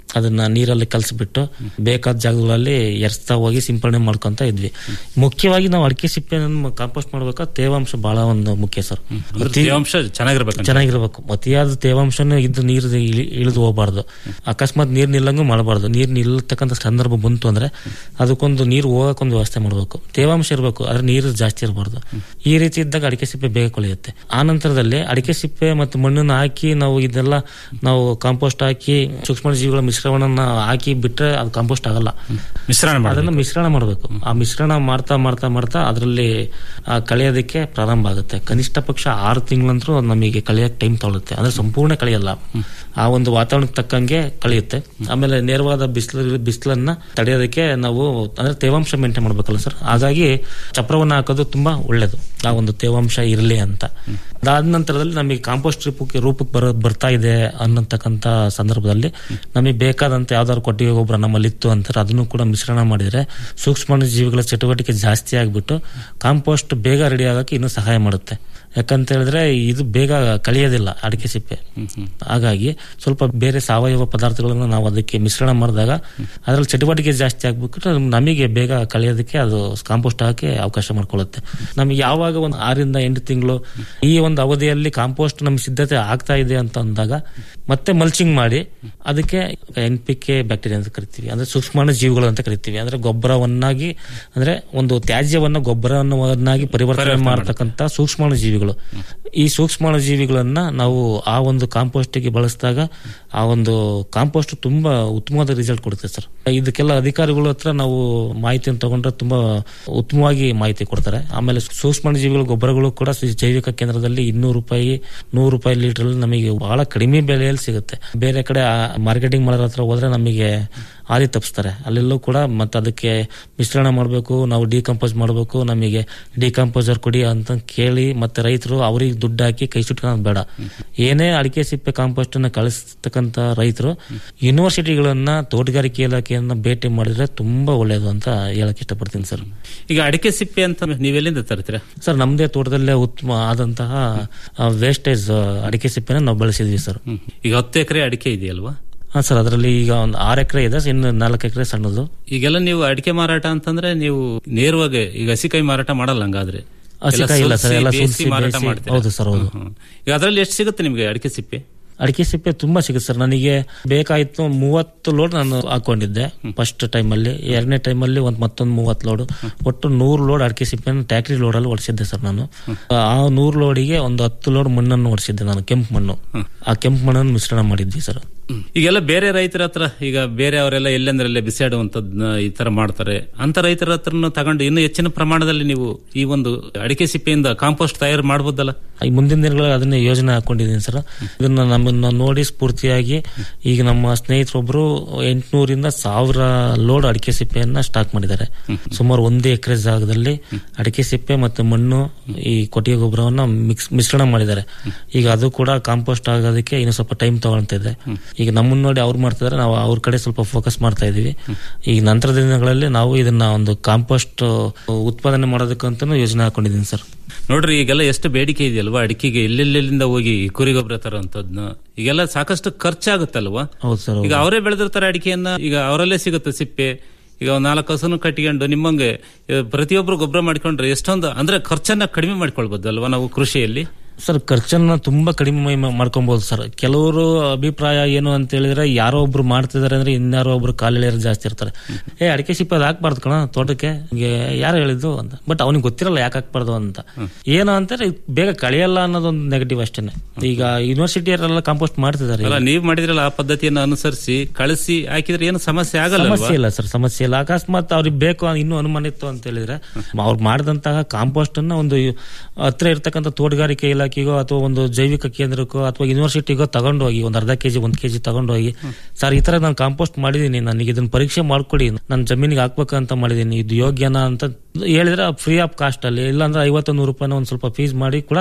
ಅದನ್ನ ನೀರಲ್ಲಿ ಕಲಸಿಬಿಟ್ಟು ಬೇಕಾದ ಜಾಗಗಳಲ್ಲಿ ಎರ್ಸ್ತಾ ಹೋಗಿ ಸಿಂಪಡಣೆ ಮಾಡ್ಕೊಂತ ಇದ್ವಿ ಮುಖ್ಯವಾಗಿ ನಾವು ಅಡಿಕೆ ಸಿಪ್ಪೆಯನ್ನು ಕಾಂಪೋಸ್ಟ್ ಮಾಡ್ಬೇಕಾದ್ರೆ ತೇವಾಂಶ ಬಹಳ ಒಂದು ಮುಖ್ಯ ಸರ್ ಅಂದ್ರೆ ತೇವಾಂಶ ಚೆನ್ನಾಗಿರ್ಬೇಕು ಚೆನ್ನಾಗಿರ್ಬೇಕು ಅತಿಯಾದ ತೇವಾಂಶನೂ ಇದ್ದು ನೀರು ಇಳಿ- ಇಳಿದು ಹೋಗಬಾರ್ದು ಅಕಸ್ಮಾತ್ ನೀರ್ ನಿಲ್ಲಂಗೂ ಮಾಡಬಾರ್ದು ನೀರ್ ನಿಲ್ಲತಕ್ಕಂಥ ಸಂದರ್ಭ ಬಂತು ಅಂದ್ರೆ ಅದಕ್ಕೊಂದು ನೀರು ಹೋಗಕ್ಕೊಂದು ವ್ಯವಸ್ಥೆ ಮಾಡಬೇಕು ತೇವಾಂಶ ಇರಬೇಕು ಆದ್ರೆ ನೀರು ಜಾಸ್ತಿ ಇರಬಾರ್ದು ಈ ರೀತಿ ಇದ್ದಾಗ ಅಡಿಕೆ ಸಿಪ್ಪೆ ಬೇಗ ಕೊಳೆಯುತ್ತೆ ಆ ನಂತರದಲ್ಲಿ ಅಡಿಕೆ ಸಿಪ್ಪೆ ಮತ್ತು ಮಣ್ಣನ್ನು ಹಾಕಿ ನಾವು ಇದೆಲ್ಲ ನಾವು ಕಾಂಪೋಸ್ಟ್ ಹಾಕಿ ಸೂಕ್ಷ್ಮ ಜೀವಿಗಳ ಮಿಶ್ರಣವನ್ನ ಹಾಕಿ ಬಿಟ್ರೆ ಅದು ಕಾಂಪೋಸ್ಟ್ ಆಗಲ್ಲ ಮಿಶ್ರಣ ಮಾಡಿ ಅದನ್ನ ಮಿಶ್ರಣ ಮಾಡಬೇಕು ಆ ಮಿಶ್ರಣ ಮಾಡ್ತಾ ಮಾಡ್ತಾ ಮಾಡ್ತಾ ಅದರಲ್ಲಿ ಆ, ಕಳೆಯೋದಕ್ಕೆ ಪ್ರಾರಂಭ ಆಗುತ್ತೆ ಕನಿಷ್ಠ ಪಕ್ಷ ಆರು ತಿಂಗಳಂತರೂ ನಮಗೆ ಕಳೆಯಕ್ಕೆ ಟೈಮ್ ತಗೊಳುತ್ತೆ ಅಂದ್ರೆ ಸಂಪೂರ್ಣ ಕಳೆಯಲ್ಲ ಆ ಒಂದು ವಾತಾವರಣಕ್ಕೆ ತಕ್ಕಂಗೆ ಕಳೆಯುತ್ತೆ ಆಮೇಲೆ ನೇರವಾದ ಬಿಸಿಲು ಬಿಸಿಲನ್ನ ತಡೆಯೋದಕ್ಕೆ ನಾವು ಅಂದ್ರೆ ತೇವಾಂಶ ಮೇಂಟೈನ್ ಮಾಡ್ಬೇಕಲ್ಲ ಸರ್ ಹಾಗಾಗಿ ಚಪ್ರವನ್ನ ಹಾಕೋದು ತುಂಬಾ ಒಳ್ಳೇದು ಆ ಒಂದು ತೇವಾಂಶ ಇರಲಿ ಅಂತ ಅದಾದ ನಂತರದಲ್ಲಿ ನಮಗೆ ಕಾಂಪೋಸ್ಟ್ ರೂಪಕ್ಕೆ ರೂಪಕ್ಕೆ ಬರೋ ಬರ್ತಾ ಇದೆ ಅನ್ನತಕ್ಕಂಥ ಸಂದರ್ಭದಲ್ಲಿ ನಮಗೆ ಬೇಕಾದಂತ ಯಾವ್ದಾದ್ರು ಕೊಟ್ಟಿಗೆ ಗೊಬ್ಬರ ನಮ್ಮಲ್ಲಿ ಇತ್ತು ಅಂತಾರೆ ಅದನ್ನು ಕೂಡ ಮಿಶ್ರಣ ಮಾಡಿದ್ರೆ ಸೂಕ್ಷ್ಮ ಜೀವಿಗಳ ಚಟುವಟಿಕೆ ಜಾಸ್ತಿ ಆಗ್ಬಿಟ್ಟು ಕಾಂಪೋಸ್ಟ್ ಬೇಗ ರೆಡಿ ಆಗಕ್ಕೆ ಇನ್ನೂ ಸಹಾಯ ಮಾಡುತ್ತೆ ಯಾಕಂತ ಹೇಳಿದ್ರೆ ಇದು ಬೇಗ ಕಳಿಯೋದಿಲ್ಲ ಅಡಿಕೆ ಸಿಪ್ಪೆ ಹಾಗಾಗಿ ಸ್ವಲ್ಪ ಬೇರೆ ಸಾವಯವ ಪದಾರ್ಥಗಳನ್ನು ನಾವು ಅದಕ್ಕೆ ಮಿಶ್ರಣ ಮಾಡಿದಾಗ ಅದರಲ್ಲಿ ಚಟುವಟಿಕೆ ಜಾಸ್ತಿ ಆಗ್ಬಿಟ್ಟು ನಮಗೆ ಬೇಗ ಕಳಿಯೋದಕ್ಕೆ ಅದು ಕಾಂಪೋಸ್ಟ್ ಹಾಕಿ ಅವಕಾಶ ಮಾಡ್ಕೊಳ್ಳುತ್ತೆ ನಮಗೆ ಯಾವಾಗ ಒಂದು ಆರಿಂದ ಎಂಟು ತಿಂಗಳು ಈ ಒಂದು ಅವಧಿಯಲ್ಲಿ ಕಾಂಪೋಸ್ಟ್ ನಮ್ಗೆ ಸಿದ್ಧತೆ ಆಗ್ತಾ ಇದೆ ಅಂತ ಅಂದಾಗ ಮತ್ತೆ ಮಲ್ಚಿಂಗ್ ಮಾಡಿ ಅದಕ್ಕೆ ಎನ್ ಪಿ ಕೆ ಬ್ಯಾಕ್ಟೀರಿಯಾ ಅಂತ ಕರಿತೀವಿ ಅಂದ್ರೆ ಸೂಕ್ಷ್ಮಾಣು ಜೀವಿಗಳು ಅಂತ ಕರಿತೀವಿ ಅಂದ್ರೆ ಗೊಬ್ಬರವನ್ನಾಗಿ ಅಂದ್ರೆ ಒಂದು ತ್ಯಾಜ್ಯವನ್ನ ಗೊಬ್ಬರವನ್ನಾಗಿ ಪರಿವರ್ತನೆ ಮಾಡತಕ್ಕಂತ ಸೂಕ್ಷ್ಮಾಣು ಜೀವಿಗಳು ಈ ಸೂಕ್ಷ್ಮಾಣು ಜೀವಿಗಳನ್ನ ನಾವು ಆ ಒಂದು ಕಾಂಪೋಸ್ಟಿಗೆ ಬಳಸಿದಾಗ ಆ ಒಂದು ಕಾಂಪೋಸ್ಟ್ ತುಂಬಾ ಉತ್ತಮವಾದ ರಿಸಲ್ಟ್ ಕೊಡುತ್ತೆ ಸರ್ ಇದಕ್ಕೆಲ್ಲ ಅಧಿಕಾರಿಗಳ ಹತ್ರ ನಾವು ಮಾಹಿತಿಯನ್ನು ತಗೊಂಡ್ರೆ ತುಂಬಾ ಉತ್ತಮವಾಗಿ ಮಾಹಿತಿ ಕೊಡ್ತಾರೆ ಆಮೇಲೆ ಸೂಕ್ಷ್ಮಾಣು ಜೀವಿಗಳ ಗೊಬ್ಬರಗಳು ಕೂಡ ಸಿ- ಜೈವಿಕ ಕೇಂದ್ರದಲ್ಲಿ ಇನ್ನೂರು ರೂಪಾಯಿ ನೂರು ರೂಪಾಯಿ ಲೀಟರ್ ನಮಗೆ ಬಹಳ ಕಡಿಮೆ ಬೆಲೆಯಲ್ಲಿ ಸಿಗುತ್ತೆ ಬೇರೆ ಕಡೆ ಮಾರ್ಕೆಟಿಂಗ್ ಮಾಡೋರ ಹತ್ರ ಹೋದ್ರೆ ನಮಗೆ ಹಾದಿ ತಪ್ಪಿಸ್ತಾರೆ ಅಲ್ಲೆಲ್ಲೂ ಕೂಡ ಮತ್ತೆ ಅದಕ್ಕೆ ಮಿಶ್ರಣ ಮಾಡಬೇಕು ನಾವು ಡಿಕಂಪೋಸ್ ಮಾಡಬೇಕು ನಮಗೆ ಡಿಕಂಪೋಸರ್ ಕೊಡಿ ಅಂತ ಕೇಳಿ ಮತ್ತೆ ರೈತರು ಅವ್ರಿಗೆ ದುಡ್ಡು ಹಾಕಿ ಕೈ ಸುಟ್ಕೊಳ್ಳೋದು ಬೇಡ ಏನೇ ಅಡಿಕೆ ಸಿಪ್ಪೆ ಕಾಂಪೋಸ್ಟ್ ಅನ್ನ ಕಳಿಸ್ತಕ್ಕಂತ ರೈತರು ಯೂನಿವರ್ಸಿಟಿಗಳನ್ನ ತೋಟಗಾರಿಕೆ ಇಲಾಖೆಯನ್ನ ಭೇಟಿ ಮಾಡಿದ್ರೆ ತುಂಬಾ ಒಳ್ಳೇದು ಅಂತ ಹೇಳಕ್ ಇಷ್ಟಪಡ್ತೀನಿ ಸರ್ ಈಗ ಅಡಿಕೆ ಸಿಪ್ಪೆ ಅಂತ ನೀವೆಲ್ಲಿಂದ ತರ್ತೀರಾ ಸರ್ ನಮ್ದೇ ತೋಟದಲ್ಲೇ ಉತ್ತಮ ಆದಂತಹ ವೇಸ್ಟೇಜ್ ಅಡಿಕೆ ಸಿಪ್ಪೆನ ನಾವು ಬಳಸಿದ್ವಿ ಸರ್ ಈಗ ಹತ್ತು ಎಕರೆ ಅಡಿಕೆ ಇದೆಯಲ್ವಾ ಹಾ ಸರ್ ಅದರಲ್ಲಿ ಈಗ ಒಂದು ಆರು ಎಕರೆ ಇದೆ ಇನ್ನು ನಾಲ್ಕು ಎಕರೆ ಸಣ್ಣದು ಈಗೆಲ್ಲ ನೀವು ಅಡಿಕೆ ಮಾರಾಟ ಅಂತಂದ್ರೆ ನೀವು ನೇರವಾಗಿ ಈಗ ಹಸಿಕಾಯಿ ಮಾರಾಟ ಮಾಡಲ್ಲ ಹಂಗಾದ್ರೆ ಹಸಿಕಾಯಿ ಇಲ್ಲ ಸರ್, ಎಲ್ಲ ಸುಲ್ಸಿ, ಬೇಯಿಸಿ ಸುಲ್ಸಿ, ಮಾರಾಟ ಬೇಯಿಸಿ. ಮಾಡ್ತೀರಾ? ಹೌದು ಸರ್, ಹೌದು. ಹ್ಮ್, ಹ್ಮ್. ಈಗ ಅದರಲ್ಲಿ ಎಷ್ಟು ಸಿಗುತ್ತೆ ನಿಮ್ಗೆ ಅಡಿಕೆ ಸಿಪ್ಪೆ ಅಡಿಕೆ ಸಿಪ್ಪೆ ತುಂಬಾ ಸಿಗುತ್ತೆ ಸರ್ ನನಗೆ ಬೇಕಾಯ್ತು ಮೂವತ್ತು ಲೋಡ್ ನಾನು ಹಾಕೊಂಡಿದ್ದೆ ಫಸ್ಟ್ ಟೈಮ್ ಅಲ್ಲಿ ಎರಡನೇ ಟೈಮ್ ಅಲ್ಲಿ ಒಂದ್ ಮತ್ತೊಂದು ಮೂವತ್ತು ಲೋಡ್ ಒಟ್ಟು ನೂರು ಲೋಡ್ ಅಡಿಕೆ ಸಿಪ್ಪೆನ ಟ್ಯಾಕ್ಟ್ರಿ ಲೋಡ್ ಅಲ್ಲಿ ಓಡಿಸಿದ್ದೆ ಸರ್ ನಾನು ಆ ನೂರು ಲೋಡಿಗೆ ಒಂದು ಹತ್ತು ಲೋಡ್ ಮಣ್ಣನ್ನು ಓಡಿಸಿದ್ದೆ ನಾನು ಕೆಂಪು ಮಣ್ಣು ಆ ಕೆಂಪು ಮಣ್ಣನ್ನು ಮಿಶ್ರಣ ಮಾಡಿದ್ವಿ ಸರ್ ಈಗೆಲ್ಲ ಬೇರೆ ರೈತರ ಹತ್ರ ಈಗ ಬೇರೆ ಅವರೆಲ್ಲ ಎಲ್ಲೆಂದ್ರಲ್ಲೇ ಬಿಸಾಡುವಂತದ್ನ ಈ ತರ ಮಾಡ್ತಾರೆ ಅಂತ ರೈತರ ಹತ್ರನ ತಗೊಂಡು ಇನ್ನು ಹೆಚ್ಚಿನ ಪ್ರಮಾಣದಲ್ಲಿ ನೀವು ಈ ಒಂದು ಅಡಿಕೆ ಸಿಪ್ಪೆಯಿಂದ ಕಾಂಪೋಸ್ಟ್ ತಯಾರು ಮಾಡಬಹುದಲ್ಲ ಈ ಮುಂದಿನ ದಿನಗಳಲ್ಲಿ ಅದನ್ನೇ ಯೋಜನೆ ಹಾಕೊಂಡಿದ್ದೀನಿ ಸರ್ ಇದನ್ನ ನಮ್ಮನ್ನ ನೋಡಿ ಸ್ಫೂರ್ತಿಯಾಗಿ ಈಗ ನಮ್ಮ ಸ್ನೇಹಿತರೊಬ್ರು ಎಂಟುನೂರಿಂದ ಸಾವಿರ ಲೋಡ್ ಅಡಿಕೆ ಸಿಪ್ಪೆಯನ್ನ ಸ್ಟಾಕ್ ಮಾಡಿದ್ದಾರೆ ಸುಮಾರು ಒಂದು ಎಕರೆ ಜಾಗದಲ್ಲಿ ಅಡಿಕೆ ಸಿಪ್ಪೆ ಮತ್ತು ಮಣ್ಣು ಈ ಕೊಟ್ಟಿಗೆ ಗೊಬ್ಬರವನ್ನ ಮಿಕ್ಸ್ ಮಿಶ್ರಣ ಮಾಡಿದ್ದಾರೆ ಈಗ ಅದು ಕೂಡ ಕಾಂಪೋಸ್ಟ್ ಆಗೋದಕ್ಕೆ ಇನ್ನು ಸ್ವಲ್ಪ ಟೈಮ್ ತಗೊಳ್ತಿದೆ ಈಗ ನಮ್ಮನ್ನ ನೋಡಿ ಅವ್ರು ಮಾಡ್ತಿದ್ದಾರೆ ನಾವು ಅವ್ರ ಕಡೆ ಸ್ವಲ್ಪ ಫೋಕಸ್ ಮಾಡ್ತಾ ಇದೀವಿ ಈಗ ನಂತರದ ದಿನಗಳಲ್ಲಿ ನಾವು ಇದನ್ನ ಒಂದು ಕಾಂಪೋಸ್ಟ್ ಉತ್ಪಾದನೆ ಮಾಡೋದಕ್ಕಂತನೂ ಯೋಜನೆ ಹಾಕೊಂಡಿದ್ದೀನಿ ಸರ್ ನೋಡ್ರಿ ಈಗೆಲ್ಲ ಎಷ್ಟು ಬೇಡಿಕೆ ಇದೆಯಲ್ವಾ ಅಡಿಕೆಗೆ ಎಲ್ಲೆಲ್ಲಿಂದ ಹೋಗಿ ಕುರಿ ಗೊಬ್ಬರ ತರೋಂಥದ್ನ ಈಗೆಲ್ಲ ಸಾಕಷ್ಟು ಖರ್ಚಾಗುತ್ತಲ್ವಾ ಹೌದು ಸರ್ ಈಗ ಅವರೇ ಬೆಳೆದಿರ್ತಾರೆ ಅಡಿಕೆಯನ್ನ ಈಗ ಅವರಲ್ಲೇ ಸಿಗುತ್ತೆ ಸಿಪ್ಪೆ ಈಗ ಒಂದ್ ನಾಲ್ಕು ಹಸುನು ಕಟ್ಟಿಕೊಂಡು ನಿಮ್ಮಂಗೆ ಆ, ಪ್ರತಿಯೊಬ್ರು ಗೊಬ್ಬರ ಮಾಡ್ಕೊಂಡ್ರೆ ಎಷ್ಟೊಂದು ಅಂದ್ರೆ ಖರ್ಚನ್ನ ಕಡಿಮೆ ಮಾಡ್ಕೊಳ್ಬೋದಲ್ವಾ ನಾವು ಕೃಷಿಯಲ್ಲಿ ಸರ್ ಖರ್ಚನ್ನ ತುಂಬಾ ಕಡಿಮೆ ಮಾ- ಮಾಡ್ಕೊಬಹುದು ಸರ್ ಕೆಲವರು ಅಭಿಪ್ರಾಯ ಏನು ಅಂತ ಹೇಳಿದ್ರೆ ಯಾರೋ ಒಬ್ರು ಮಾಡ್ತಿದಾರೆ ಅಂದ್ರೆ ಇನ್ಯಾರೋ ಒಬ್ರು ಕಾಲೆಳೆಯರು ಜಾಸ್ತಿ ಇರ್ತಾರೆ ಏ ಅಡಿಕೆ ಸಿಪ್ಪೆ ಅದು ಹಾಕ್ಬಾರ್ದು ಕಣ ತೋಟಕ್ಕೆ ಹಿಂಗೆ ಯಾರು ಹೇಳಿದ್ದು ಅಂತ ಬಟ್ ಅವನಿಗೆ ಗೊತ್ತಿರಲ್ಲ ಯಾಕೆ ಹಾಕ್ಬಾರ್ದು ಅಂತ ಏನು ಅಂತಾರೆ ಇದು ಬೇಗ ಕಳೆಯಲ್ಲ ಅನ್ನೋದೊಂದು ನೆಗೆಟಿವ್ ಅಷ್ಟೇನೆ ಈಗ ಯೂನಿವರ್ಸಿಟಿಯರೆಲ್ಲ ಕಾಂಪೋಸ್ಟ್ ಮಾಡ್ತಿದ್ದಾರೆ ಅಲ್ಲ ನೀವ್ ಮಾಡಿದ್ರಲ್ಲ ಆ ಪದ್ಧತಿಯನ್ನು ಅನುಸರಿಸಿ ಕಳಿಸಿ ಹಾಕಿದ್ರೆ ಏನು ಸಮಸ್ಯೆ ಆಗಲ್ಲ ಸಮಸ್ಯೆ ಇಲ್ಲ ಸರ್ ಸಮಸ್ಯೆ ಇಲ್ಲ ಅಕಸ್ಮಾತ್ ಅವ್ರಿಗೆ ಬೇಕು ಇನ್ನೂ ಅನುಮಾನ ಇತ್ತು ಅಂತ ಹೇಳಿದ್ರೆ ಅವ್ರು ಮಾಡಿದಂತಹ ಕಾಂಪೋಸ್ಟ್ ಅನ್ನ ಒಂದು ಹತ್ರ ಇರ್ತಕ್ಕಂಥ ತೋಟಗಾರಿಕೆ ಇಲಾಖೆಗೋ ಅಥವಾ ಒಂದು ಜೈವಿಕ ಕೇಂದ್ರಕ್ಕೋ ಅಥವಾ ಯೂನಿವರ್ಸಿಟಿಗೋ ತಗೊಂಡೋಗಿ ಒಂದು ಅರ್ಧ ಕೆಜಿ ಒಂದ್ ಕೆಜಿ ತಗೊಂಡೋಗಿ ಸರ್ ಈ ತರ ನಾನು ಕಾಂಪೋಸ್ಟ್ ಮಾಡಿದೀನಿ ನನಗೆ ಇದನ್ನ ಪರೀಕ್ಷೆ ಮಾಡ್ಕೊಡಿ ನನ್ನ ಜಮೀನಿಗೆ ಹಾಕ್ಬೇಕಂತ ಮಾಡಿದೀನಿ ಇದು ಯೋಗ್ಯನಾ ಅಂತ ಹೇಳಿದ್ರೆ ಫ್ರೀ ಆಫ್ ಕಾಸ್ಟ್ ಅಲ್ಲಿ ಇಲ್ಲಾಂದ್ರೆ ಐವತ್ತು ನೂರು ರೂಪಾಯಿನ ಒಂದ್ ಸ್ವಲ್ಪ ಫೀಸ್ ಮಾಡಿ ಕೂಡ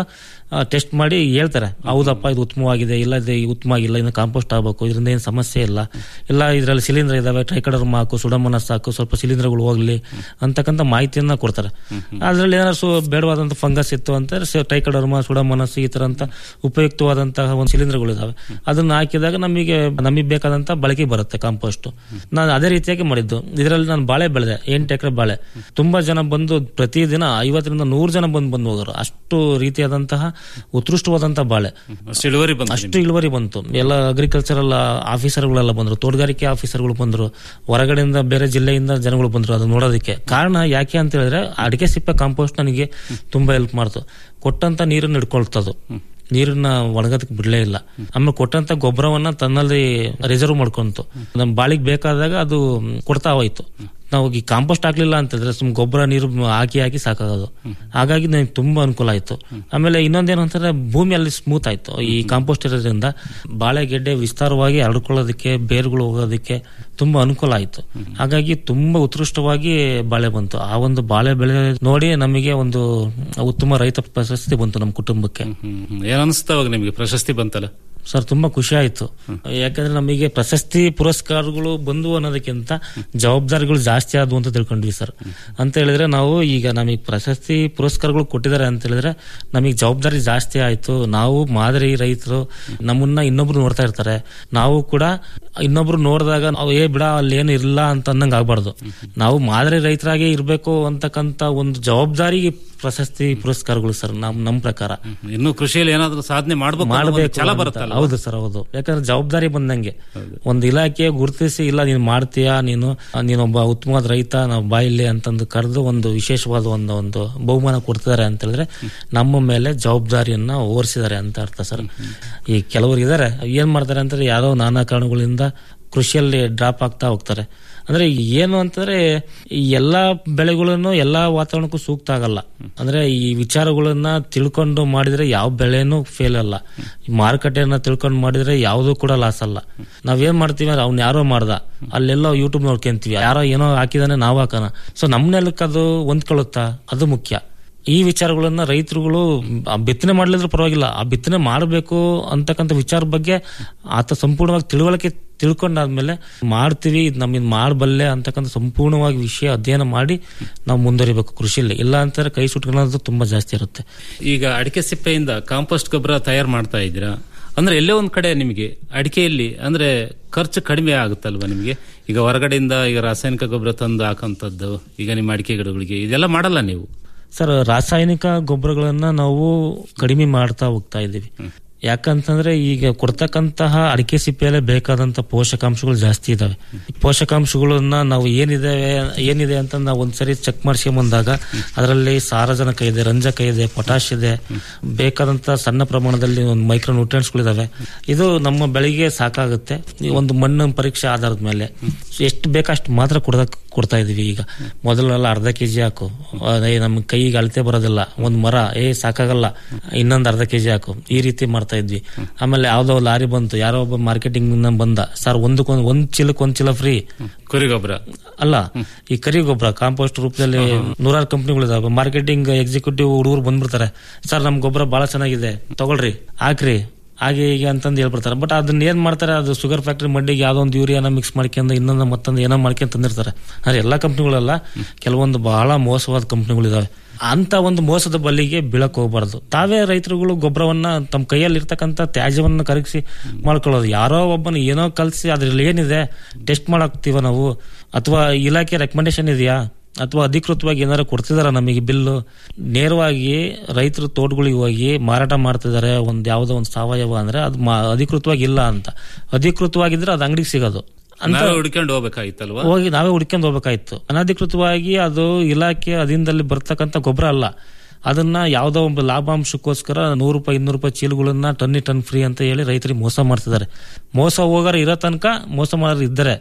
ಟೆಸ್ಟ್ ಮಾಡಿ ಹೇಳ್ತಾರೆ ಹೌದಪ್ಪ ಇದು ಉತ್ತಮವಾಗಿದೆ ಇಲ್ಲ ಇದು ಉತ್ತಮ ಆಗಿಲ್ಲ ಇನ್ನು ಕಾಂಪೋಸ್ಟ್ ಆಗಬೇಕು ಇದರಿಂದ ಏನು ಸಮಸ್ಯೆ ಇಲ್ಲ ಇಲ್ಲ ಇದರಲ್ಲಿ ಸಿಲಿಂಡರ್ ಇದಾವೆ ಟ್ರೈಕಡರ್ಮ ಹಾಕು ಸುಡಮನಸ್ ಹಾಕು ಸ್ವಲ್ಪ ಸಿಲಿಂಡರ್ಗಳು ಹೋಗ್ಲಿ ಅಂತಕ್ಕಂಥ ಮಾಹಿತಿಯನ್ನ ಕೊಡ್ತಾರೆ ಅದರಲ್ಲಿ ಏನಾದ್ರು ಸು- ಬೇಡವಾದಂಥ ಫಂಗಸ್ ಇತ್ತು ಅಂತ ಟ್ರೈಕಡರ್ಮ ಸುಡಮನಸ್ ಈ ತರ ಅಂತ ಉಪಯುಕ್ತವಾದಂತಹ ಒಂದು ಸಿಲಿಂಡರ್ಗಳು ಇದಾವೆ ಅದನ್ನ ಹಾಕಿದಾಗ ನಮಗೆ ನಮಗೆ ಬೇಕಾದಂತ ಬಳಕೆ ಬರುತ್ತೆ ಕಾಂಪೋಸ್ಟ್ ನಾನು ಅದೇ ರೀತಿಯಾಗಿ ಮಾಡಿದ್ದು ಇದರಲ್ಲಿ ನಾನು ಬಾಳೆ ಬೆಳೆದೆ ಎಂಟು ಎಕರೆ ಬಾಳೆ ತುಂಬಾ ಜನ ಬಂದು ಪ್ರತಿದಿನ ಐವತ್ತರಿಂದ ನೂರು ಜನ ಬಂದು ಬಂದು ಹೋಗೋರು ಅಷ್ಟು ರೀತಿಯಾದಂತಹ ಉತ್ಕೃಷ್ಟವಾದಂತಹ ಬಾಳೆ ಅಷ್ಟು ಇಳುವರಿ ಬಂತು ಅಷ್ಟು ಇಳುವರಿ ಬಂತು ಎಲ್ಲ ಅಗ್ರಿಕಲ್ಚರಲ್ ಆಫೀಸರ್ಗಳೆಲ್ಲ ಬಂದ್ರು ತೋಟಗಾರಿಕೆ ಆಫೀಸರ್ಗಳು ಬಂದ್ರು ಹೊರಗಡೆಯಿಂದ ಬೇರೆ ಜಿಲ್ಲೆಯಿಂದ ಜನಗಳು ಬಂದ್ರು ಅದನ್ನ ನೋಡೋದಕ್ಕೆ ಕಾರಣ ಯಾಕೆ ಅಂತ ಹೇಳಿದ್ರೆ ಅಡಿಕೆ ಸಿಪ್ಪೆ ಕಾಂಪೋಸ್ಟ್ ನನಗೆ ತುಂಬಾ ಹೆಲ್ಪ್ ಮಾಡ್ತು ಕೊಟ್ಟಂತ ನೀರನ್ನು ಹಿಡ್ಕೊಳ್ತದು ನೀರನ್ನ ಒಣಗೋದಕ್ಕೆ ಬಿಡ್ಲೇ ಇಲ್ಲ ಆಮೇಲೆ ಕೊಟ್ಟಂತ ಗೊಬ್ಬರವನ್ನ ತನ್ನಲ್ಲಿ ರಿಸರ್ವ್ ಮಾಡ್ಕೊಂತು ನಮ್ ಬಾಳಿಗೆ ಬೇಕಾದಾಗ ಅದು ಕೊಡ್ತಾ ಹೋಯ್ತು ನಾವು ಈ ಕಾಂಪೋಸ್ಟ್ ಹಾಕ್ಲಿಲ್ಲ ಅಂತಂದ್ರೆ ಸುಮ್ ಗೊಬ್ಬರ ನೀರು ಹಾಕಿ ಹಾಕಿ ಸಾಕಾಗೋದು ಹಾಗಾಗಿ ನನಗೆ ತುಂಬಾ ಅನುಕೂಲ ಆಯ್ತು ಆಮೇಲೆ ಇನ್ನೊಂದೇನು ಅಂತಂದ್ರೆ ಭೂಮಿಯಲ್ಲಿ ಸ್ಮೂತ್ ಆಯ್ತು ಈ ಕಾಂಪೋಸ್ಟ್ ಇರೋದ್ರಿಂದ ಬಾಳೆ ಗೆಡ್ಡೆ ವಿಸ್ತಾರವಾಗಿ ಹರಡ್ಕೊಳ್ಳೋದಕ್ಕೆ ಬೇರುಗಳು ಹೋಗೋದಕ್ಕೆ ತುಂಬಾ ಅನುಕೂಲ ಆಯ್ತು ಹಾಗಾಗಿ ತುಂಬಾ ಉತ್ಕೃಷ್ಟವಾಗಿ ಬಾಳೆ ಬಂತು ಆ ಒಂದು ಬಾಳೆ ಬೆಳೆ ನೋಡಿ ನಮಗೆ ಒಂದು ಉತ್ತಮ ರೈತ ಪ್ರಶಸ್ತಿ ಬಂತು ನಮ್ಮ ಕುಟುಂಬಕ್ಕೆ ಹ್ಮ್, ಹ್ಮ್. ಏನ್ ಅನಿಸ್ತಾ ಅವಾಗ ನಿಮ್ಗೆ ಪ್ರಶಸ್ತಿ ಬಂತಲ್ಲ ಸರ್ ತುಂಬಾ ಖುಷಿ ಆಯ್ತು ಯಾಕಂದ್ರೆ ನಮಗೆ ಪ್ರಶಸ್ತಿ ಪುರಸ್ಕಾರಗಳು ಬಂದು ಅನ್ನೋದಕ್ಕಿಂತ ಜವಾಬ್ದಾರಿಗಳು ಜಾಸ್ತಿ ಆದವು ಅಂತ ತಿಳ್ಕೊಂಡ್ವಿ ಸರ್ ಅಂತ ಹೇಳಿದ್ರೆ ನಾವು ಈಗ ನಮಗೆ ಪ್ರಶಸ್ತಿ ಪುರಸ್ಕಾರಗಳು ಕೊಟ್ಟಿದ್ದಾರೆ ಅಂತ ಹೇಳಿದ್ರೆ ನಮಗೆ ಜವಾಬ್ದಾರಿ ಜಾಸ್ತಿ ಆಯ್ತು ನಾವು ಮಾದರಿ ರೈತರು ನಮ್ಮನ್ನ ಇನ್ನೊಬ್ರು ನೋಡ್ತಾ ಇರ್ತಾರೆ ನಾವು ಕೂಡ ಇನ್ನೊಬ್ರು ನೋಡಿದಾಗ ನಾವು ಏ ಬಿಡ ಅಲ್ಲಿ ಏನು ಇಲ್ಲ ಅಂತ ಅನ್ನಂಗ್ ಆಗ್ಬಾರ್ದು ನಾವು ಮಾದರಿ ರೈತರಾಗಿ ಇರ್ಬೇಕು ಅಂತಕ್ಕಂತ ಒಂದು ಜವಾಬ್ದಾರಿ ಪ್ರಶಸ್ತಿ ಪುರಸ್ಕಾರಗಳು ಸರ್ ನಮ್ ನಮ್ ಪ್ರಕಾರ ಇನ್ನು ಕೃಷಿಯಲ್ಲಿ ಏನಾದ್ರೂ ಸಾಧನೆ ಮಾಡ್ಬೇಕು ಅನ್ನೋ ಒಂದು ಮಾಡಬೇಕು ಛಲ ಅಂತ. ಬರುತ್ತಲ್ಲ ಹೌದು ಸರ್ ಹೌದು ಯಾಕಂದ್ರೆ ಜವಾಬ್ದಾರಿ ಬಂದಂಗೆ ಒಂದು ಇಲಾಖೆ ಗುರುತಿಸಿ ಇಲ್ಲ ನೀನು ಮಾಡ್ತೀಯಾ ನೀನು ನೀನೊಬ್ಬ ಉತ್ತಮವಾದ ರೈತ ನಾವು ಬಾಯಿಲಿ ಅಂತಂದು ಕರೆದು ಒಂದು ವಿಶೇಷವಾದ ಒಂದು ಒಂದು ಬಹುಮಾನ ಕೊಡ್ತಿದ್ದಾರೆ ಅಂತ ಹೇಳಿದ್ರೆ ನಮ್ಮ ಮೇಲೆ ಜವಾಬ್ದಾರಿಯನ್ನ ಓರಿಸಿದ್ದಾರೆ ಅಂತ ಅರ್ಥ ಸರ್ ಈ ಕೆಲವರು ಇದಾರೆ ಏನ್ ಮಾಡ್ತಾರೆ ಅಂತಂದ್ರೆ ಯಾರೋ ನಾನಾ ಕಾರಣಗಳಿಂದ ಕೃಷಿಯಲ್ಲಿ ಡ್ರಾಪ್ ಆಗ್ತಾ ಹೋಗ್ತಾರೆ ಅಂದ್ರೆ ಏನು ಅಂತಂದ್ರೆ ಈ ಎಲ್ಲಾ ಬೆಳೆಗಳನ್ನು ಎಲ್ಲಾ ವಾತಾವರಣಕ್ಕೂ ಸೂಕ್ತ ಆಗಲ್ಲ ಅಂದ್ರೆ ಈ ವಿಚಾರಗಳನ್ನ ತಿಳ್ಕೊಂಡು ಮಾಡಿದ್ರೆ ಯಾವ ಬೆಳೆನೂ ಫೇಲ್ ಅಲ್ಲ ಈ ಮಾರುಕಟ್ಟೆಯನ್ನ ತಿಳ್ಕೊಂಡು ಮಾಡಿದ್ರೆ ಯಾವ್ದು ಕೂಡ ಲಾಸ್ ಅಲ್ಲ ನಾವೇನ್ ಮಾಡ್ತೀವಿ ಅಂದ್ರೆ ಅವ್ನ ಯಾರೋ ಮಾಡ್ದ ಅಲ್ಲೆಲ್ಲೋ ಯೂಟ್ಯೂಬ್ ನೋಡ್ಕೊಂತೀವಿ ಯಾರೋ ಏನೋ ಹಾಕಿದಾನೆ ನಾವು ಹಾಕೋಣ ಸೊ ನಮ್ಮ ನೆಲಕ್ಕೆ ಅದು ಹೊಂದ್ಕೊಳ್ಳುತ್ತಾ ಅದು ಮುಖ್ಯ ಈ ವಿಚಾರಗಳನ್ನ ರೈತರುಗಳು ಆ ಬಿತ್ತನೆ ಮಾಡ್ಲಿದ್ರು ಪರವಾಗಿಲ್ಲ ಆ ಬಿತ್ತನೆ ಮಾಡಬೇಕು ಅಂತಕ್ಕಂಥ ವಿಚಾರ ಬಗ್ಗೆ ಆತ ಸಂಪೂರ್ಣವಾಗಿ ತಿಳುವಳಿಕೆ ತಿಳ್ಕೊಂಡಾದ್ಮೇಲೆ ಮಾಡ್ತೀವಿ ಇದು ನಮ್ಮಿಂದ ಮಾಡಬಲ್ಲೆ ಅಂತಕ್ಕಂಥ ಸಂಪೂರ್ಣವಾಗಿ ವಿಷಯ ಅಧ್ಯಯನ ಮಾಡಿ ನಾವು ಮುಂದುವರಿಬೇಕು ಕೃಷಿಯಲ್ಲಿ ಇಲ್ಲ ಅಂತಾರೆ ಕೈ ಸುಟ್ಕೊಳ್ಳೋದು ತುಂಬಾ ಜಾಸ್ತಿ ಇರುತ್ತೆ ಈಗ ಅಡಿಕೆ ಸಿಪ್ಪೆಯಿಂದ ಕಾಂಪೋಸ್ಟ್ ಗೊಬ್ಬರ ತಯಾರು ಮಾಡ್ತಾ ಇದ್ದೀರಾ ಅಂದ್ರೆ ಎಲ್ಲೇ ಒಂದ್ ಕಡೆ ನಿಮಗೆ ಅಡಿಕೆಯಲ್ಲಿ ಅಂದ್ರೆ ಖರ್ಚು ಕಡಿಮೆ ಆಗುತ್ತಲ್ವಾ ನಿಮಗೆ ಈಗ ಹೊರಗಡೆಯಿಂದ ಈಗ ರಾಸಾಯನಿಕ ಗೊಬ್ಬರ ತಂದು ಹಾಕಂತದ್ದು ಈಗ ನಿಮ್ಮ ಅಡಿಕೆ ಗಿಡಗಳಿಗೆ ಇದೆಲ್ಲ ಮಾಡಲ್ಲ ನೀವು ಸರ್ ರಾಸಾಯನಿಕ ಗೊಬ್ಬರಗಳನ್ನ ನಾವು ಕಡಿಮೆ ಮಾಡ್ತಾ ಹೋಗ್ತಾ ಇದ್ದೀವಿ ಯಾಕಂತಂದ್ರೆ ಈಗ ಕೊಡ್ತಕ್ಕಂತಹ ಅಡಿಕೆ ಸಿಪ್ಪೆಯಲ್ಲೇ ಬೇಕಾದಂತ ಪೋಷಕಾಂಶಗಳು ಜಾಸ್ತಿ ಇದಾವೆ ಈ ಪೋಷಕಾಂಶಗಳನ್ನ ನಾವು ಏನಿದೆ ಏನಿದೆ ಅಂತ ನಾವು ಒಂದ್ಸರಿ ಚೆಕ್ ಮಾಡಿಸ್ಕೊಂಬಂದಾಗ ಅದರಲ್ಲಿ ಸಾರಜನಕ ಇದೆ ರಂಜಕ ಇದೆ ಪೊಟ್ಯಾಶ್ ಇದೆ ಬೇಕಾದಂತ ಸಣ್ಣ ಪ್ರಮಾಣದಲ್ಲಿ ಒಂದು ಮೈಕ್ರೋ ನ್ಯೂಟ್ರಿಯೆಂಟ್ಸ್ಗಳಿದಾವೆ ಇದು ನಮ್ಮ ಬೆಳೆಗೆ ಸಾಕಾಗುತ್ತೆ ಈ ಒಂದು ಮಣ್ಣು ಪರೀಕ್ಷೆ ಆಧಾರದ ಮೇಲೆ ಎಷ್ಟು ಬೇಕಷ್ಟು ಮಾತ್ರ ಕೊಡ್ತಾ ಕೊಡ್ತಾ ಇದೀವಿ ಈಗ ಮೊದಲೆಲ್ಲ ಅರ್ಧ ಕೆಜಿ ಹಾಕು ಅದೇ ನಮ್ಮ ಕೈಗೆ ಅಳತೆ ಬರೋದಿಲ್ಲ ಒಂದ್ ಮರ ಏ ಸಾಕಾಗಲ್ಲ ಇನ್ನೊಂದು ಅರ್ಧ ಕೆಜಿ ಹಾಕು ಈ ರೀತಿ ಮಾಡ್ತಾ ಇದ್ವಿ ಆಮೇಲೆ ಯಾವ್ದೋ ಲಾರಿ ಬಂತು ಯಾರೋ ಒಬ್ಬ ಮಾರ್ಕೆಟಿಂಗ್ ಬಂದ ಸರ್ ಒಂದಕ್ಕೊಂದ್ ಒಂದ್ ಚೀಲಕ್ಕೆ ಒಂದ್ ಚೀಲ ಫ್ರೀ ಕುರಿ ಗೊಬ್ಬರ ಅಲ್ಲ ಈ ಕರಿ ಗೊಬ್ಬರ ಕಾಂಪೋಸ್ಟ್ ರೂಪದಲ್ಲಿ ನೂರಾರು ಕಂಪ್ನಿಗಳಿದಾವೆ ಮಾರ್ಕೆಟಿಂಗ್ ಎಕ್ಸಿಕ್ಯೂಟಿವ್ ಹುಡುಗರು ಬಂದ್ಬಿಡ್ತಾರೆ ಸರ್ ನಮ್ ಗೊಬ್ಬರ ಬಹಳ ಚೆನ್ನಾಗಿದೆ ತಗೊಳ್ರಿ ಹಾಕ್ರಿ ಹಾಗೆ ಹೀಗೆ ಅಂತಂದು ಹೇಳ್ಬಿಡ್ತಾರೆ ಬಟ್ ಅದನ್ನ ಏನ್ ಮಾಡ್ತಾರೆ ಅದು ಶುಗರ್ ಫ್ಯಾಕ್ಟ್ರಿ ಮಡ್ಡಿಗೆ ಯಾವ್ದೋ ಒಂದು ಯೂರಿಯಾನ ಮಿಕ್ಸ್ ಮಾಡ್ಕೊಂಡು ಇನ್ನೊಂದು ಮತ್ತೊಂದು ಏನೋ ಮಾಡ್ಕೊಂಡು ತಂದಿರ್ತಾರೆ ಆದ್ರೆ ಎಲ್ಲಾ ಕಂಪ್ನಿಗಳಲ್ಲ ಕೆಲವೊಂದು ಬಹಳ ಮೋಸವಾದ ಕಂಪ್ನಿಗಳಿದಾವೆ ಅಂತ ಒಂದು ಮೋಸದ ಬಲ್ಲಿಗೆ ಬೀಳಕ್ ಹೋಗ್ಬಾರ್ದು ತಾವೇ ರೈತರುಗಳು ಗೊಬ್ಬರವನ್ನ ತಮ್ಮ ಕೈಯಲ್ಲಿ ಇರ್ತಕ್ಕಂಥ ತ್ಯಾಜ್ಯವನ್ನ ಕರಗಿಸಿ ಮಾಡ್ಕೊಳ್ಳೋದು ಯಾರೋ ಒಬ್ಬನ ಏನೋ ಕಲ್ಸಿ ಅದ್ರಲ್ಲಿ ಏನಿದೆ ಟೆಸ್ಟ್ ಮಾಡಾಕ್ತಿವ ನಾವು ಅಥವಾ ಇಲಾಖೆ ರೆಕಮೆಂಡೇಶನ್ ಇದೆಯಾ ಅಥವಾ ಅಧಿಕೃತವಾಗಿ ಏನಾರು ಕೊಡ್ತಿದಾರ ನಮಗೆ ಬಿಲ್ಲು ನೇರವಾಗಿ ರೈತರು ತೋಟಗಳಿಗೆ ಹೋಗಿ ಮಾರಾಟ ಮಾಡ್ತಿದ್ದಾರೆ ಒಂದ್ ಯಾವ್ದೋ ಒಂದು ಸಾವಯವ ಅಂದ್ರೆ ಅದು ಮಾ- ಅಧಿಕೃತವಾಗಿ ಇಲ್ಲ ಅಂತ ಅಧಿಕೃತವಾಗಿದ್ರೆ ಅದು ಅಂಗಡಿಗೆ ಸಿಗೋದು ಅಂತ ನಾವೇ ಹುಡ್ಕೊಂಡು ಹೋಗ್ಬೇಕಾಗಿತ್ತಲ್ವಾ ಹೋಗಿ ನಾವೇ ಹುಡ್ಕೊಂಡು ಹೋಗ್ಬೇಕಾಯ್ತು ಅನಧಿಕೃತವಾಗಿ ಅದು ಇಲಾಖೆ ಅಧೀನದಲ್ಲಿ ಬರ್ತಕ್ಕಂಥ ಗೊಬ್ಬರ ಅಲ್ಲ ಅದನ್ನ ಯಾವ್ದೋ ಒಂದು ಲಾಭಾಂಶಕ್ಕೋಸ್ಕರ ನೂರು ರೂಪಾಯಿ ಇನ್ನೂರು ರೂಪಾಯಿ ಚೀಲಗಳನ್ನ ಟನ್ನಿ ಟನ್ ಫ್ರೀ ಅಂತ ಹೇಳಿ ರೈತರಿಗೆ ಮೋಸ ಮಾಡ್ತಿದ್ದಾರೆ ಮೋಸ ಹೋಗೋರು ಇರೋ ತನಕ ಮೋಸ ಮಾಡೋರು ಇದ್ದಾರೆ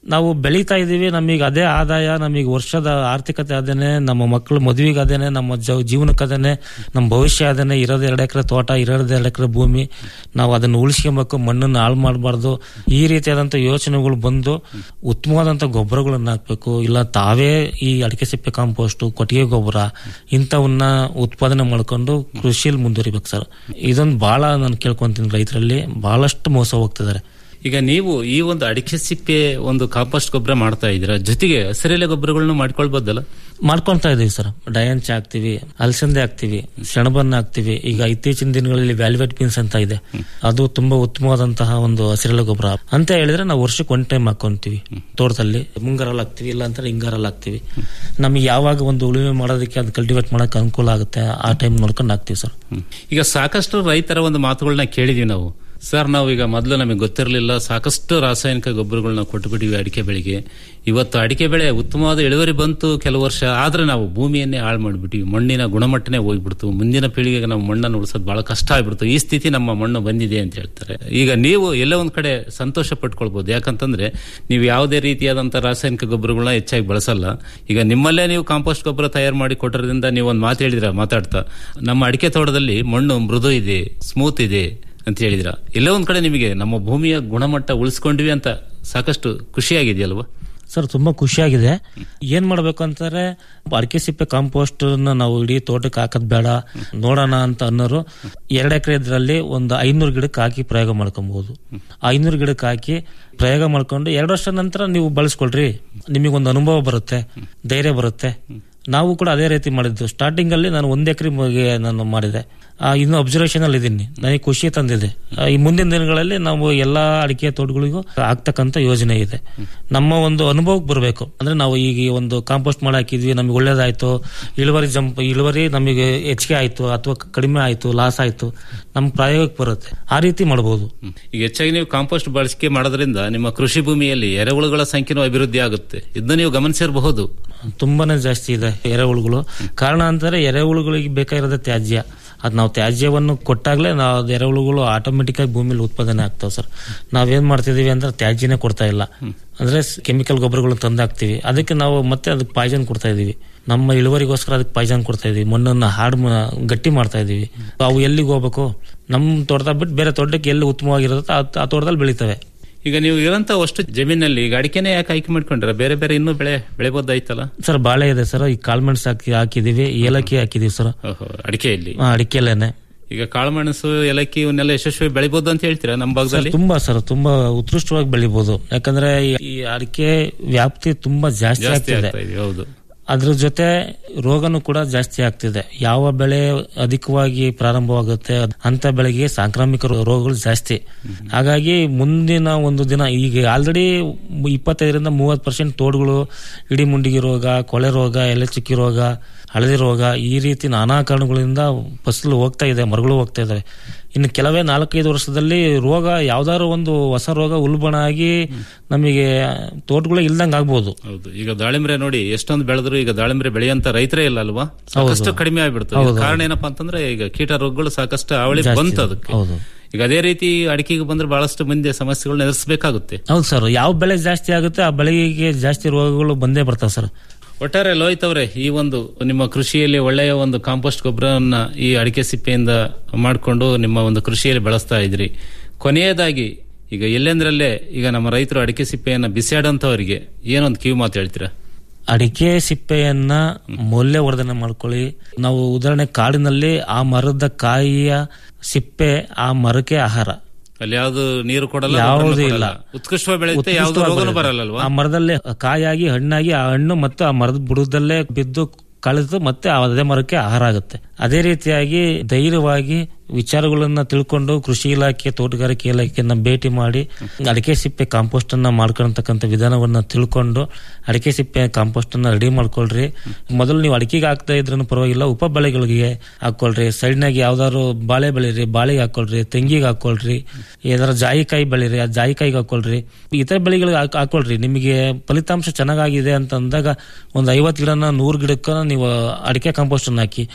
ನಾವು ಬೆಳೀತಾ ಇದೀವಿ ನಮಗೆ ಅದೇ ಆದಾಯ ನಮಗೆ ವರ್ಷದ ಆರ್ಥಿಕತೆ ಅದೇನೆ ನಮ್ಮ ಮಕ್ಕಳು ಮದುವೆಗೆ ಅದೇನೆ ನಮ್ಮ ಜ- ಜೀವನಕ್ಕೆ ಅದೇನೆ ನಮ್ಮ ಭವಿಷ್ಯ ಅದೇನೆ ಇರೋದು ಎರಡು ಎಕರೆ ತೋಟ ಇರೋದು ಎರಡು ಎಕರೆ ಭೂಮಿ ನಾವು ಅದನ್ನು ಉಳಿಸ್ಕೊಬೇಕು ಮಣ್ಣನ್ನು ಹಾಳು ಮಾಡಬಾರ್ದು ಈ ರೀತಿಯಾದಂಥ ಯೋಚನೆಗಳು ಬಂದು ಉತ್ತಮವಾದಂಥ ಗೊಬ್ಬರಗಳನ್ನ ಹಾಕ್ಬೇಕು ಇಲ್ಲ ತಾವೇ ಈ ಅಡಿಕೆ ಸಿಪ್ಪೆ ಕಾಂಪೋಸ್ಟ್ ಕೊಟ್ಟಿಗೆ ಗೊಬ್ಬರ ಇಂಥವನ್ನ ಉತ್ಪಾದನೆ ಮಾಡ್ಕೊಂಡು ಕೃಷಿಯಲ್ಲಿ ಮುಂದುವರಿಬೇಕು ಸರ್ ಇದೊಂದು ಬಹಳ ನಾನು ಕೇಳ್ಕೊಂತೀನಿ ರೈತರಲ್ಲಿ ಬಹಳಷ್ಟು ಮೋಸ ಹೋಗ್ತಿದ್ದಾರೆ ಈಗ ನೀವು ಈ ಒಂದು ಅಡಿಕೆ ಸಿಪ್ಪೆ ಒಂದು ಕಾಂಪೋಸ್ಟ್ ಗೊಬ್ಬರ ಮಾಡ್ತಾ ಇದ್ದೀರಾ ಜೊತೆಗೆ ಹಸಿರೆಲೆ ಗೊಬ್ಬರಗಳನ್ನು ಮಾಡ್ಕೊಳ್ಬೋದಲ್ಲ ಮಾಡ್ಕೊಂತಾ ಇದೀವಿ ಸರ್ ಡಯಂಚ್ ಹಾಕ್ತಿವಿ ಅಲಸಂದೆ ಹಾಕ್ತಿವಿ ಸೆಣಬನ್ನ ಹಾಕ್ತಿವಿ ಈಗ ಇತ್ತೀಚಿನ ದಿನಗಳಲ್ಲಿ ವ್ಯಾಲ್ಯುವೇಟ್ ಬೀನ್ಸ್ ಅಂತ ಇದೆ ಅದು ತುಂಬಾ ಉತ್ತಮವಾದಂತಹ ಒಂದು ಹಸಿರೆಲೆ ಗೊಬ್ಬರ ಅಂತ ಹೇಳಿದ್ರೆ ನಾವು ವರ್ಷಕ್ಕೆ ಒನ್ ಟೈಮ್ ಹಾಕೊಂತೀವಿ ತೋಟದಲ್ಲಿ ಮುಂಗಾರಲ್ಲಿ ಹಾಕ್ತಿವಿ ಇಲ್ಲ ಅಂತ ಹಿಂಗಾರಲ್ಲಿ ಹಾಕ್ತಿವಿ ನಮಗೆ ಯಾವಾಗ ಒಂದು ಉಳುಮೆ ಮಾಡೋದಕ್ಕೆ ಅದು ಕಲ್ಟಿವೇಟ್ ಮಾಡಕ್ ಅನುಕೂಲ ಆಗುತ್ತೆ ಆ ಟೈಮ್ ನೋಡ್ಕೊಂಡು ಹಾಕ್ತಿವಿ ಸರ್ ಹ್ಮ್. ಈಗ ಸಾಕಷ್ಟು ರೈತರ ಒಂದು ಮಾತುಗಳನ್ನ ಕೇಳಿದೀವಿ ನಾವು ಸರ್ ನಾವು ಈಗ ಮೊದಲು ನಮಗೆ ಗೊತ್ತಿರಲಿಲ್ಲ ಸಾಕಷ್ಟು ರಾಸಾಯನಿಕ ಗೊಬ್ಬರಗಳನ್ನ ಕೊಟ್ಟು ಬಿಟ್ಟಿವಿ ಅಡಿಕೆ ಬೆಳೆಗೆ ಇವತ್ತು ಅಡಿಕೆ ಬೆಳೆ ಉತ್ತಮವಾದ ಇಳುವರಿ ಬಂತು ಕೆಲವು ವರ್ಷ ಆದ್ರೆ ನಾವು ಭೂಮಿಯನ್ನೇ ಹಾಳು ಮಾಡಿಬಿಟ್ಟಿವಿ ಮಣ್ಣಿನ ಗುಣಮಟ್ಟನೇ ಹೋಗ್ಬಿಡ್ತು ಮುಂದಿನ ಪೀಳಿಗೆಗೆ ನಾವು ಮಣ್ಣನ್ನು ಉಳಿಸೋದು ಬಹಳ ಕಷ್ಟ ಆಗ್ಬಿಡ್ತು ಈ ಸ್ಥಿತಿ ನಮ್ಮ ಮಣ್ಣು ಬಂದಿದೆ ಅಂತ ಹೇಳ್ತಾರೆ ಈಗ ನೀವು ಎಲ್ಲೋ ಒಂದ್ ಕಡೆ ಸಂತೋಷ ಪಟ್ಕೊಳ್ಬಹುದು ಯಾಕಂತಂದ್ರೆ ನೀವು ಯಾವುದೇ ರೀತಿಯಾದಂತಹ ರಾಸಾಯನಿಕ ಗೊಬ್ಬರಗಳನ್ನ ಹೆಚ್ಚಾಗಿ ಬಳಸಲ್ಲ ಈಗ ನಿಮ್ಮಲ್ಲೇ ನೀವು ಕಾಂಪೋಸ್ಟ್ ಗೊಬ್ಬರ ತಯಾರು ಮಾಡಿ ಕೊಟ್ಟರಿಂದ ನೀವು ಒಂದು ಮಾತು ಹೇಳಿದ್ರ ಮಾತಾಡ್ತಾ ನಮ್ಮ ಅಡಿಕೆ ತೋಟದಲ್ಲಿ ಮಣ್ಣು ಮೃದು ಇದೆ ಸ್ಮೂತ್ ಇದೆ ಅಂತ ಹೇಳಿದ್ರ ಎಲ್ಲೋ ಒಂದ್ ಕಡೆ ನಿಮಗೆ ನಮ್ಮ ಭೂಮಿಯ ಗುಣಮಟ್ಟ ಉಳಿಸ್ಕೊಂಡ್ವಿ ಅಂತ ಸಾಕಷ್ಟು ಖುಷಿಯಾಗಿದೆಯಲ್ವಾ ಸರ್ ತುಂಬಾ ಖುಷಿಯಾಗಿದೆ ಏನ್ ಮಾಡ್ಬೇಕು ಅಂತಾರೆ ಅಡಿಕೆ ಸಿಪ್ಪೆ ಕಾಂಪೋಸ್ಟ್ ನಾವು ಇಡೀ ತೋಟಕ್ಕೆ ಹಾಕೋದ್ ಬೇಡ ನೋಡೋಣ ಅಂತ ಅನ್ನೋರು ಎರಡ್ ಎಕರೆ ಇದ್ರಲ್ಲಿ ಒಂದು ಐನೂರು ಗಿಡಕ್ಕೆ ಹಾಕಿ ಪ್ರಯೋಗ ಮಾಡ್ಕೊಬಹುದು ಐನೂರು ಗಿಡಕ್ಕೆ ಹಾಕಿ ಪ್ರಯೋಗ ಮಾಡ್ಕೊಂಡು ಎರಡು ವರ್ಷ ನಂತರ ನೀವು ಬಳಸ್ಕೊಳ್ರಿ ನಿಮಗೊಂದು ಅನುಭವ ಬರುತ್ತೆ ಧೈರ್ಯ ಬರುತ್ತೆ ನಾವು ಕೂಡ ಅದೇ ರೀತಿ ಮಾಡಿದ್ದು ಸ್ಟಾರ್ಟಿಂಗ್ ಅಲ್ಲಿ ನಾನು ಒಂದ್ ಎಕರೆ ನಾನು ಮಾಡಿದೆ ಆ, ಇನ್ನು ಅಬ್ಸರ್ವೇಷನ್ ಅಲ್ಲಿ ಇದೀನಿ ನನಗೆ ಖುಷಿ ತಂದಿದೆ ಆ, ಈ ಮುಂದಿನ ದಿನಗಳಲ್ಲಿ ನಾವು ಎಲ್ಲಾ ಅಡಿಕೆ ತೋಟಗಳಿಗೂ ಆಗ್ತಕ್ಕಂತ ಯೋಜನೆ ಇದೆ ನಮ್ಮ ಒಂದು ಅನುಭವಕ್ಕೆ ಬರಬೇಕು ಅಂದ್ರೆ ನಾವು ಈಗ ಈ ಒಂದು ಕಾಂಪೋಸ್ಟ್ ಮಾಡಿ ಹಾಕಿದ್ವಿ ನಮಗೆ ಒಳ್ಳೇದಾಯ್ತು ಇಳುವರಿ ಜಂಪ್ ಇಳುವರಿ ನಮಗೆ ಹೆಚ್ಚಿಗೆ ಆಯ್ತು ಅಥವಾ ಕಡಿಮೆ ಆಯ್ತು ಲಾಸ್ ಆಯ್ತು ನಮ್ಮ ಪ್ರಾಯೋಗಕ್ಕೆ ಬರುತ್ತೆ ಆ ರೀತಿ ಮಾಡಬಹುದು ಈಗ ಹೆಚ್ಚಾಗಿ ನೀವು ಕಾಂಪೋಸ್ಟ್ ಬಳಕೆ ಮಾಡೋದ್ರಿಂದ ನಿಮ್ಮ ಕೃಷಿ ಭೂಮಿಯಲ್ಲಿ ಎರೆಹುಳುಗಳ ಸಂಖ್ಯೆನೂ ಅಭಿವೃದ್ಧಿ ಆಗುತ್ತೆ ಇದನ್ನ ನೀವು ಗಮನಿಸಿರಬಹುದು ತುಂಬಾನೇ ಜಾಸ್ತಿ ಇದೆ ಎರೆಹುಳುಗಳು ಕಾರಣ ಅಂತಾರೆ ಎರೆಹುಳುಗಳಿಗೆ ಬೇಕಾಗಿರೋದೇ ತ್ಯಾಜ್ಯ ಅದ್ ನಾವು ತ್ಯಾಜ್ಯವನ್ನು ಕೊಟ್ಟಾಗ್ಲೇ ನಾವು ಅದ್ ಎರೆಹುಳುಗಳು ಆಟೋಮೆಟಿಕ್ ಆಗಿ ಭೂಮಿಲಿ ಉತ್ಪಾದನೆ ಆಗ್ತಾವ ಸರ್ ನಾವೇನ್ ಮಾಡ್ತಿದೀವಿ ಅಂದ್ರೆ ತ್ಯಾಜ್ಯನೇ ಕೊಡ್ತಾ ಇಲ್ಲ ಅಂದ್ರೆ ಕೆಮಿಕಲ್ ಗೊಬ್ಬರಗಳು ತಂದು ಹಾಕ್ತಿವಿ ಅದಕ್ಕೆ ನಾವು ಮತ್ತೆ ಅದಕ್ಕೆ ಪಾಯ್ಸನ್ ಕೊಡ್ತಾ ಇದೀವಿ ನಮ್ಮ ಇಳುವರಿಗೋಸ್ಕರ ಅದಕ್ಕೆ ಪಾಯ್ಸನ್ ಕೊಡ್ತಾ ಇದೀವಿ ಮಣ್ಣನ್ನ ಹಾಡು ಮ- ಗಟ್ಟಿ ಮಾಡ್ತಾ ಇದೀವಿ ಅವು ಎಲ್ಲಿಗೆ ಹೋಗ್ಬೇಕು ನಮ್ಮ ತೋಟದಾಗ ಬಿಟ್ಟು ಬೇರೆ ತೋಟಕ್ಕೆ ಎಲ್ಲಿ ಉತ್ತಮವಾಗಿರುತ್ತೆ ಆ- ಆ ತೋಟದಲ್ಲಿ ಬೆಳಿತವೆ ಈಗ ನೀವು ಇರೋಂತ ಅಷ್ಟು ಜಮೀನಲ್ಲಿ ಈಗ ಅಡಿಕೆನೇ ಯಾಕೆ ಆಯ್ಕೆ ಮಾಡ್ಕೊಂಡ್ರ ಬೇರೆ ಬೇರೆ ಇನ್ನೂ ಬೆಳೆ ಬೆಳೆಬೋದಾಯ್ತಲ್ಲ ಸರ್ ಬಾಳೆ ಇದೆ ಸರ್ ಈ ಕಾಳ್ಮೆಣ್ಸ್ ಹಾಕಿ ಹಾಕಿದೀವಿ ಏಲಕ್ಕಿ ಹಾಕಿದೀವಿ ಸರ್ ಓಹೋ ಅಡಿಕೆಯಲ್ಲಿ ಆ, ಅಡಿಕೆಲೇನೆ ಈಗ ಕಾಳುಮೆಣಸು ಏಲಕ್ಕಿ ಇವನ್ನೆಲ್ಲ ಯಶಸ್ವಿ ಬೆಳಿಬಹುದು ಅಂತ ಹೇಳ್ತೀರಾ ನಮ್ಮ ಸರ್, ಭಾಗದಲ್ಲಿ ತುಂಬಾ ಸರ್ ತುಂಬಾ ಉತ್ಕೃಷ್ಟವಾಗಿ ಬೆಳಿಬಹುದು ಯಾಕಂದ್ರೆ ಈ- ಈ ಅಡಿಕೆ ವ್ಯಾಪ್ತಿ ತುಂಬಾ ಜಾಸ್ತಿ ಜಾಸ್ತಿ ಆಗ್ತಿದೆ ಆಗ್ತಾ ಇದೆ ಹೌದು ಅದ್ರ ಜೊತೆ ರೋಗನು ಕೂಡ ಜಾಸ್ತಿ ಆಗ್ತಿದೆ ಯಾವ ಬೆಳೆ ಅಧಿಕವಾಗಿ ಪ್ರಾರಂಭವಾಗುತ್ತೆ ಅಂತ ಬೆಳೆಗೆ ಸಾಂಕ್ರಾಮಿಕ ರೋ- ರೋಗಗಳು ಜಾಸ್ತಿ ಹಾಗಾಗಿ ಮುಂದಿನ ಒಂದು ದಿನ ಈಗ ಆಲ್ರೆಡಿ ಇಪ್ಪತ್ತೈದರಿಂದ ಮೂವತ್ತು ಪರ್ಸೆಂಟ್ ತೋಡುಗಳು ಇಡಿ ಮುಂಡಿಗೆ ರೋಗ ಕೊಳೆ ರೋಗ ಎಲೆ ಚುಕ್ಕಿ ರೋಗ ಹಳದಿ ರೋಗ ಈ ರೀತಿ ನಾನಾ ಕಾರಣಗಳಿಂದ ಫಸಲು ಹೋಗ್ತಾ ಇದೆ ಮರಗಳು ಹೋಗ್ತಾ ಇದಾವೆ ಇನ್ನು ಕೆಲವೇ ನಾಲ್ಕೈದು ವರ್ಷದಲ್ಲಿ ರೋಗ ಯಾವ್ದಾದ್ರು ಒಂದು ಹೊಸ ರೋಗ ಉಲ್ಬಣ ಆಗಿ ನಮಗೆ ತೋಟಗಳು ಇಲ್ದಂಗ್ ಆಗ್ಬೋದು ಹೌದು ಈಗ ದಾಳಿಂಬ್ರೆ ನೋಡಿ ಎಷ್ಟೊಂದು ಬೆಳೆದ್ರು ಈಗ ದಾಳಿಂಬ್ರೆ ಬೆಳೆಯಂತ ರೈತರೇ ಇಲ್ಲ ಅಲ್ವಾ ಸಾಕಷ್ಟು ಕಡಿಮೆ ಆಗ್ಬಿಡ್ತು ಈಗ ಕಾರಣ ಏನಪ್ಪಾ ಅಂತಂದ್ರೆ ಈಗ ಕೀಟ ರೋಗಗಳು ಸಾಕಷ್ಟು ಅವಳಿ ಬಂತು ಅದಕ್ಕೆ ಹೌದು ಈಗ ಅದೇ ರೀತಿ ಅಡಿಕೆಗೆ ಬಂದ್ರೆ ಬಹಳಷ್ಟು ಮಂದಿ ಸಮಸ್ಯೆಗಳನ್ನ ಎದುರಿಸಬೇಕಾಗುತ್ತೆ ಹೌದು ಸರ್ ಯಾವ ಬೆಳೆ ಜಾಸ್ತಿ ಆಗುತ್ತೆ ಆ ಬೆಳೆಗೆ ಜಾಸ್ತಿ ರೋಗಗಳು ಬಂದೇ ಬರ್ತಾವೆ ಸರ್ ಒಟ್ಟಾರೆ ಲೋಹಿತ್ ಅವರೇ ಈ ಒಂದು ನಿಮ್ಮ ಕೃಷಿಯಲ್ಲಿ ಒಳ್ಳೆಯ ಒಂದು ಕಾಂಪೋಸ್ಟ್ ಗೊಬ್ಬರವನ್ನ ಈ ಅಡಿಕೆ ಸಿಪ್ಪೆಯಿಂದ ಮಾಡಿಕೊಂಡು ನಿಮ್ಮ ಒಂದು ಕೃಷಿಯಲ್ಲಿ ಬಳಸ್ತಾ ಇದ್ರಿ ಕೊನೆಯದಾಗಿ ಈಗ ಎಲ್ಲೆಂದ್ರಲ್ಲೇ ಈಗ ನಮ್ಮ ರೈತರು ಅಡಿಕೆ ಸಿಪ್ಪೆಯನ್ನ ಬಿಸಾಡಂತವರಿಗೆ ಏನೊಂದು ಕಿವಿ ಮಾತು ಹೇಳ್ತೀರಾ ಅಡಿಕೆ ಸಿಪ್ಪೆಯನ್ನ ಮೌಲ್ಯವರ್ಧನೆ ಮಾಡ್ಕೊಳ್ಳಿ ನಾವು ಉದಾಹರಣೆ ಕಾಡಿನಲ್ಲಿ ಆ ಮರದ ಕಾಯಿಯ ಸಿಪ್ಪೆ ಆ ಮರಕ್ಕೆ ಆಹಾರ ಅಲ್ಲಿ ಯಾವ್ದು ನೀರು ಕೊಡಲ್ಲ ಯಾವುದೂ ಗೊಬ್ಬರನೂ ಇಲ್ಲ. ಕೊಡಲ್ಲ. ಉತ್ಕೃಷ್ಟವಾಗಿ ಬೆಳೆಯುತ್ತೆ ಯಾವ್ದು ಉತ್ಕೃಷ್ಟವಾಗಿ ರೋಗನೂ ಬೆಳೆಯುತ್ತೆ. ಬರಲ್ಲ ಆ ಮರದಲ್ಲೇ ಕಾಯಾಗಿ ಹಣ್ಣಾಗಿ ಆ ಹಣ್ಣು ಮತ್ತು ಆ ಮರದ ಬುಡದಲ್ಲೇ ಬಿದ್ದು ಕಳೆದು ಮತ್ತೆ ಅದೇ ಮರಕ್ಕೆ ಆಹಾರ ಆಗುತ್ತೆ ಅದೇ ರೀತಿಯಾಗಿ ಧೈರ್ಯವಾಗಿ ವಿಚಾರಗಳನ್ನ ತಿಳ್ಕೊಂಡು ಕೃಷಿ ಇಲಾಖೆ ತೋಟಗಾರಿಕೆ ಇಲಾಖೆಯನ್ನ ಭೇಟಿ ಮಾಡಿ ಅಡಿಕೆ ಸಿಪ್ಪೆ ಕಾಂಪೋಸ್ಟ್ ಅನ್ನ ಮಾಡ್ಕೊಳ್ತಕ್ಕಂಥ ವಿಧಾನವನ್ನ ತಿಳ್ಕೊಂಡು ಅಡಿಕೆ ಸಿಪ್ಪೆ ಕಾಂಪೋಸ್ಟ್ ಅನ್ನ ರೆಡಿ ಮಾಡ್ಕೊಳ್ರಿ ಮೊದಲು ನೀವು ಅಡಿಕೆಗೆ ಹಾಕ್ತಾ ಇದ್ರೂ ಪರವಾಗಿಲ್ಲ ಉಪ ಬೆಳೆಗಳಿಗೆ ಹಾಕೊಳ್ರಿ ಸೈಡ್ನಾಗ ಯಾವ್ದಾದ್ರು ಬಾಳೆ ಬೆಳೀರಿ ಬಾಳೆಗೆ ಹಾಕೊಳ್ರಿ ತೆಂಗಿಗೆ ಹಾಕೊಳ್ರಿ ಏನಾದ್ರು ಜಾಯಿಕಾಯಿ ಬೆಳೀರಿ ಆ ಜಾಯಿಕಾಯಿಗೆ ಹಾಕೊಳ್ರಿ ಇತರ ಬೆಳೆಗಳಿಗೆ ಹಾಕ್- ಹಾಕೊಳ್ರಿ ನಿಮಗೆ ಫಲಿತಾಂಶ ಚೆನ್ನಾಗಿದೆ ಅಂತ ಅಂದಾಗ ಒಂದು ಐವತ್ತು ಗಿಡನ ನೂರು ಗಿಡಕ್ಕ ನೀವು ಅಡಿಕೆ ಕಾಂಪೋಸ್ಟ್ ಅನ್ನ ಹಾಕಿ ಒಂದು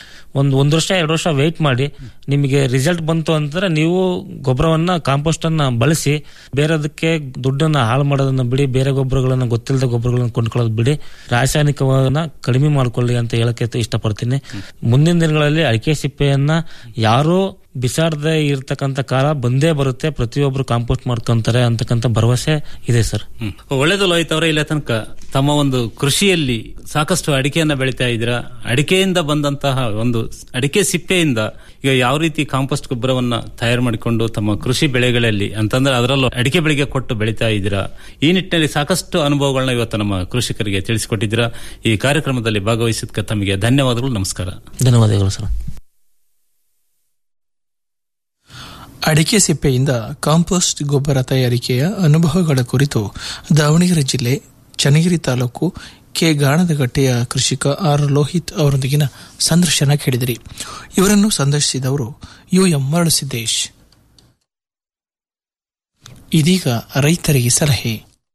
ಒಂದು ಒಂದು ವರ್ಷ ಎರಡು ವರ್ಷ ವೆಯ್ಟ್ ಮಾಡಿ ನಿಮಗೆ ರಿಸಲ್ಟ್ ಬಂತು ಅಂತಂದ್ರೆ ನೀವು ಗೊಬ್ಬರವನ್ನ ಕಾಂಪೋಸ್ಟ್ ಅನ್ನ ಬಳಸಿ ಬೇರೆದಕ್ಕೆ ದುಡ್ಡನ್ನ ಹಾಳು ಮಾಡೋದನ್ನ ಬಿಡಿ ಬೇರೆ ಗೊಬ್ಬರಗಳನ್ನ ಗೊತ್ತಿಲ್ಲದ ಗೊಬ್ಬರಗಳನ್ನ ಕೊಂಡ್ಕೊಳ್ಳೋದು ಬಿಡಿ ರಾಸಾಯನಿಕವನ್ನ ಕಡಿಮೆ ಮಾಡ್ಕೊಳ್ಳಿ ಅಂತ ಹೇಳಕ್ಕೆ ಇಷ್ಟಪಡ್ತೀನಿ ಮುಂದಿನ ದಿನಗಳಲ್ಲಿ ಅಡಿಕೆ ಸಿಪ್ಪೆಯನ್ನ ಯಾರು ಬಿಸಾಡದೆ ಇರ್ತಕ್ಕಂಥ ಕಾಲ ಬಂದೇ ಬರುತ್ತೆ ಪ್ರತಿಯೊಬ್ರು ಕಾಂಪೋಸ್ಟ್ ಮಾಡ್ಕೊಂತಾರೆ ಅಂತಕ್ಕಂಥ ಭರವಸೆ ಇದೆ ಸರ್ ಹ್ಮ್. ಒಳ್ಳೇದು ಲೋಹಿತ್ ಅವರೇ ಇಲ್ಲ ತನಕ ತಮ್ಮ ಒಂದು ಕೃಷಿಯಲ್ಲಿ ಸಾಕಷ್ಟು ಅಡಿಕೆಯನ್ನ ಬೆಳಿತಾ ಇದ್ದೀರಾ ಅಡಿಕೆಯಿಂದ ಬಂದಂತಹ ಒಂದು ಅಡಿಕೆ ಸಿಪ್ಪೆಯಿಂದ ಈಗ ಯಾವ ರೀತಿ ಕಾಂಪೋಸ್ಟ್ ಗೊಬ್ಬರವನ್ನ ತಯಾರು ಮಾಡಿಕೊಂಡು ತಮ್ಮ ಕೃಷಿ ಬೆಳೆಗಳಲ್ಲಿ ಅಂತಂದ್ರೆ ಅದರಲ್ಲೂ ಅಡಿಕೆ ಬೆಳೆಗೆ ಕೊಟ್ಟು ಬೆಳಿತಾ ಇದ್ದೀರಾ ಈ ನಿಟ್ಟಿನಲ್ಲಿ ಸಾಕಷ್ಟು ಅನುಭವಗಳನ್ನ ಇವತ್ತು ನಮ್ಮ ಕೃಷಿಕರಿಗೆ ತಿಳಿಸಿಕೊಟ್ಟಿದ್ದೀರಾ ಈ ಕಾರ್ಯಕ್ರಮದಲ್ಲಿ ಭಾಗವಹಿಸಿದ್ದಕ್ಕೆ ತಮಗೆ ಧನ್ಯವಾದಗಳು ನಮಸ್ಕಾರ ಧನ್ಯವಾದಗಳು ಸರ್ ಅಡಿಕೆ ಸಿಪ್ಪೆಯಿಂದ ಕಾಂಪೋಸ್ಟ್ ಗೊಬ್ಬರ ತಯಾರಿಕೆಯ ಅನುಭವಗಳ ಕುರಿತು ದಾವಣಗೆರೆ ಜಿಲ್ಲೆ ಚನ್ನಗಿರಿ ತಾಲೂಕು ಕೆ ಗಾಣದಗಟ್ಟೆಯ ಕೃಷಿಕ ಆರ್ ಲೋಹಿತ್ ಅವರೊಂದಿಗಿನ ಸಂದರ್ಶನ ಕೇಳಿದಿರಿ ಇವರನ್ನು ಸಂದರ್ಶಿಸಿದವರು ಯು ಎಂ ಮರಳುಸಿದ್ದೇಶ್ ಇದೀಗ ರೈತರಿಗೆ ಸಲಹೆ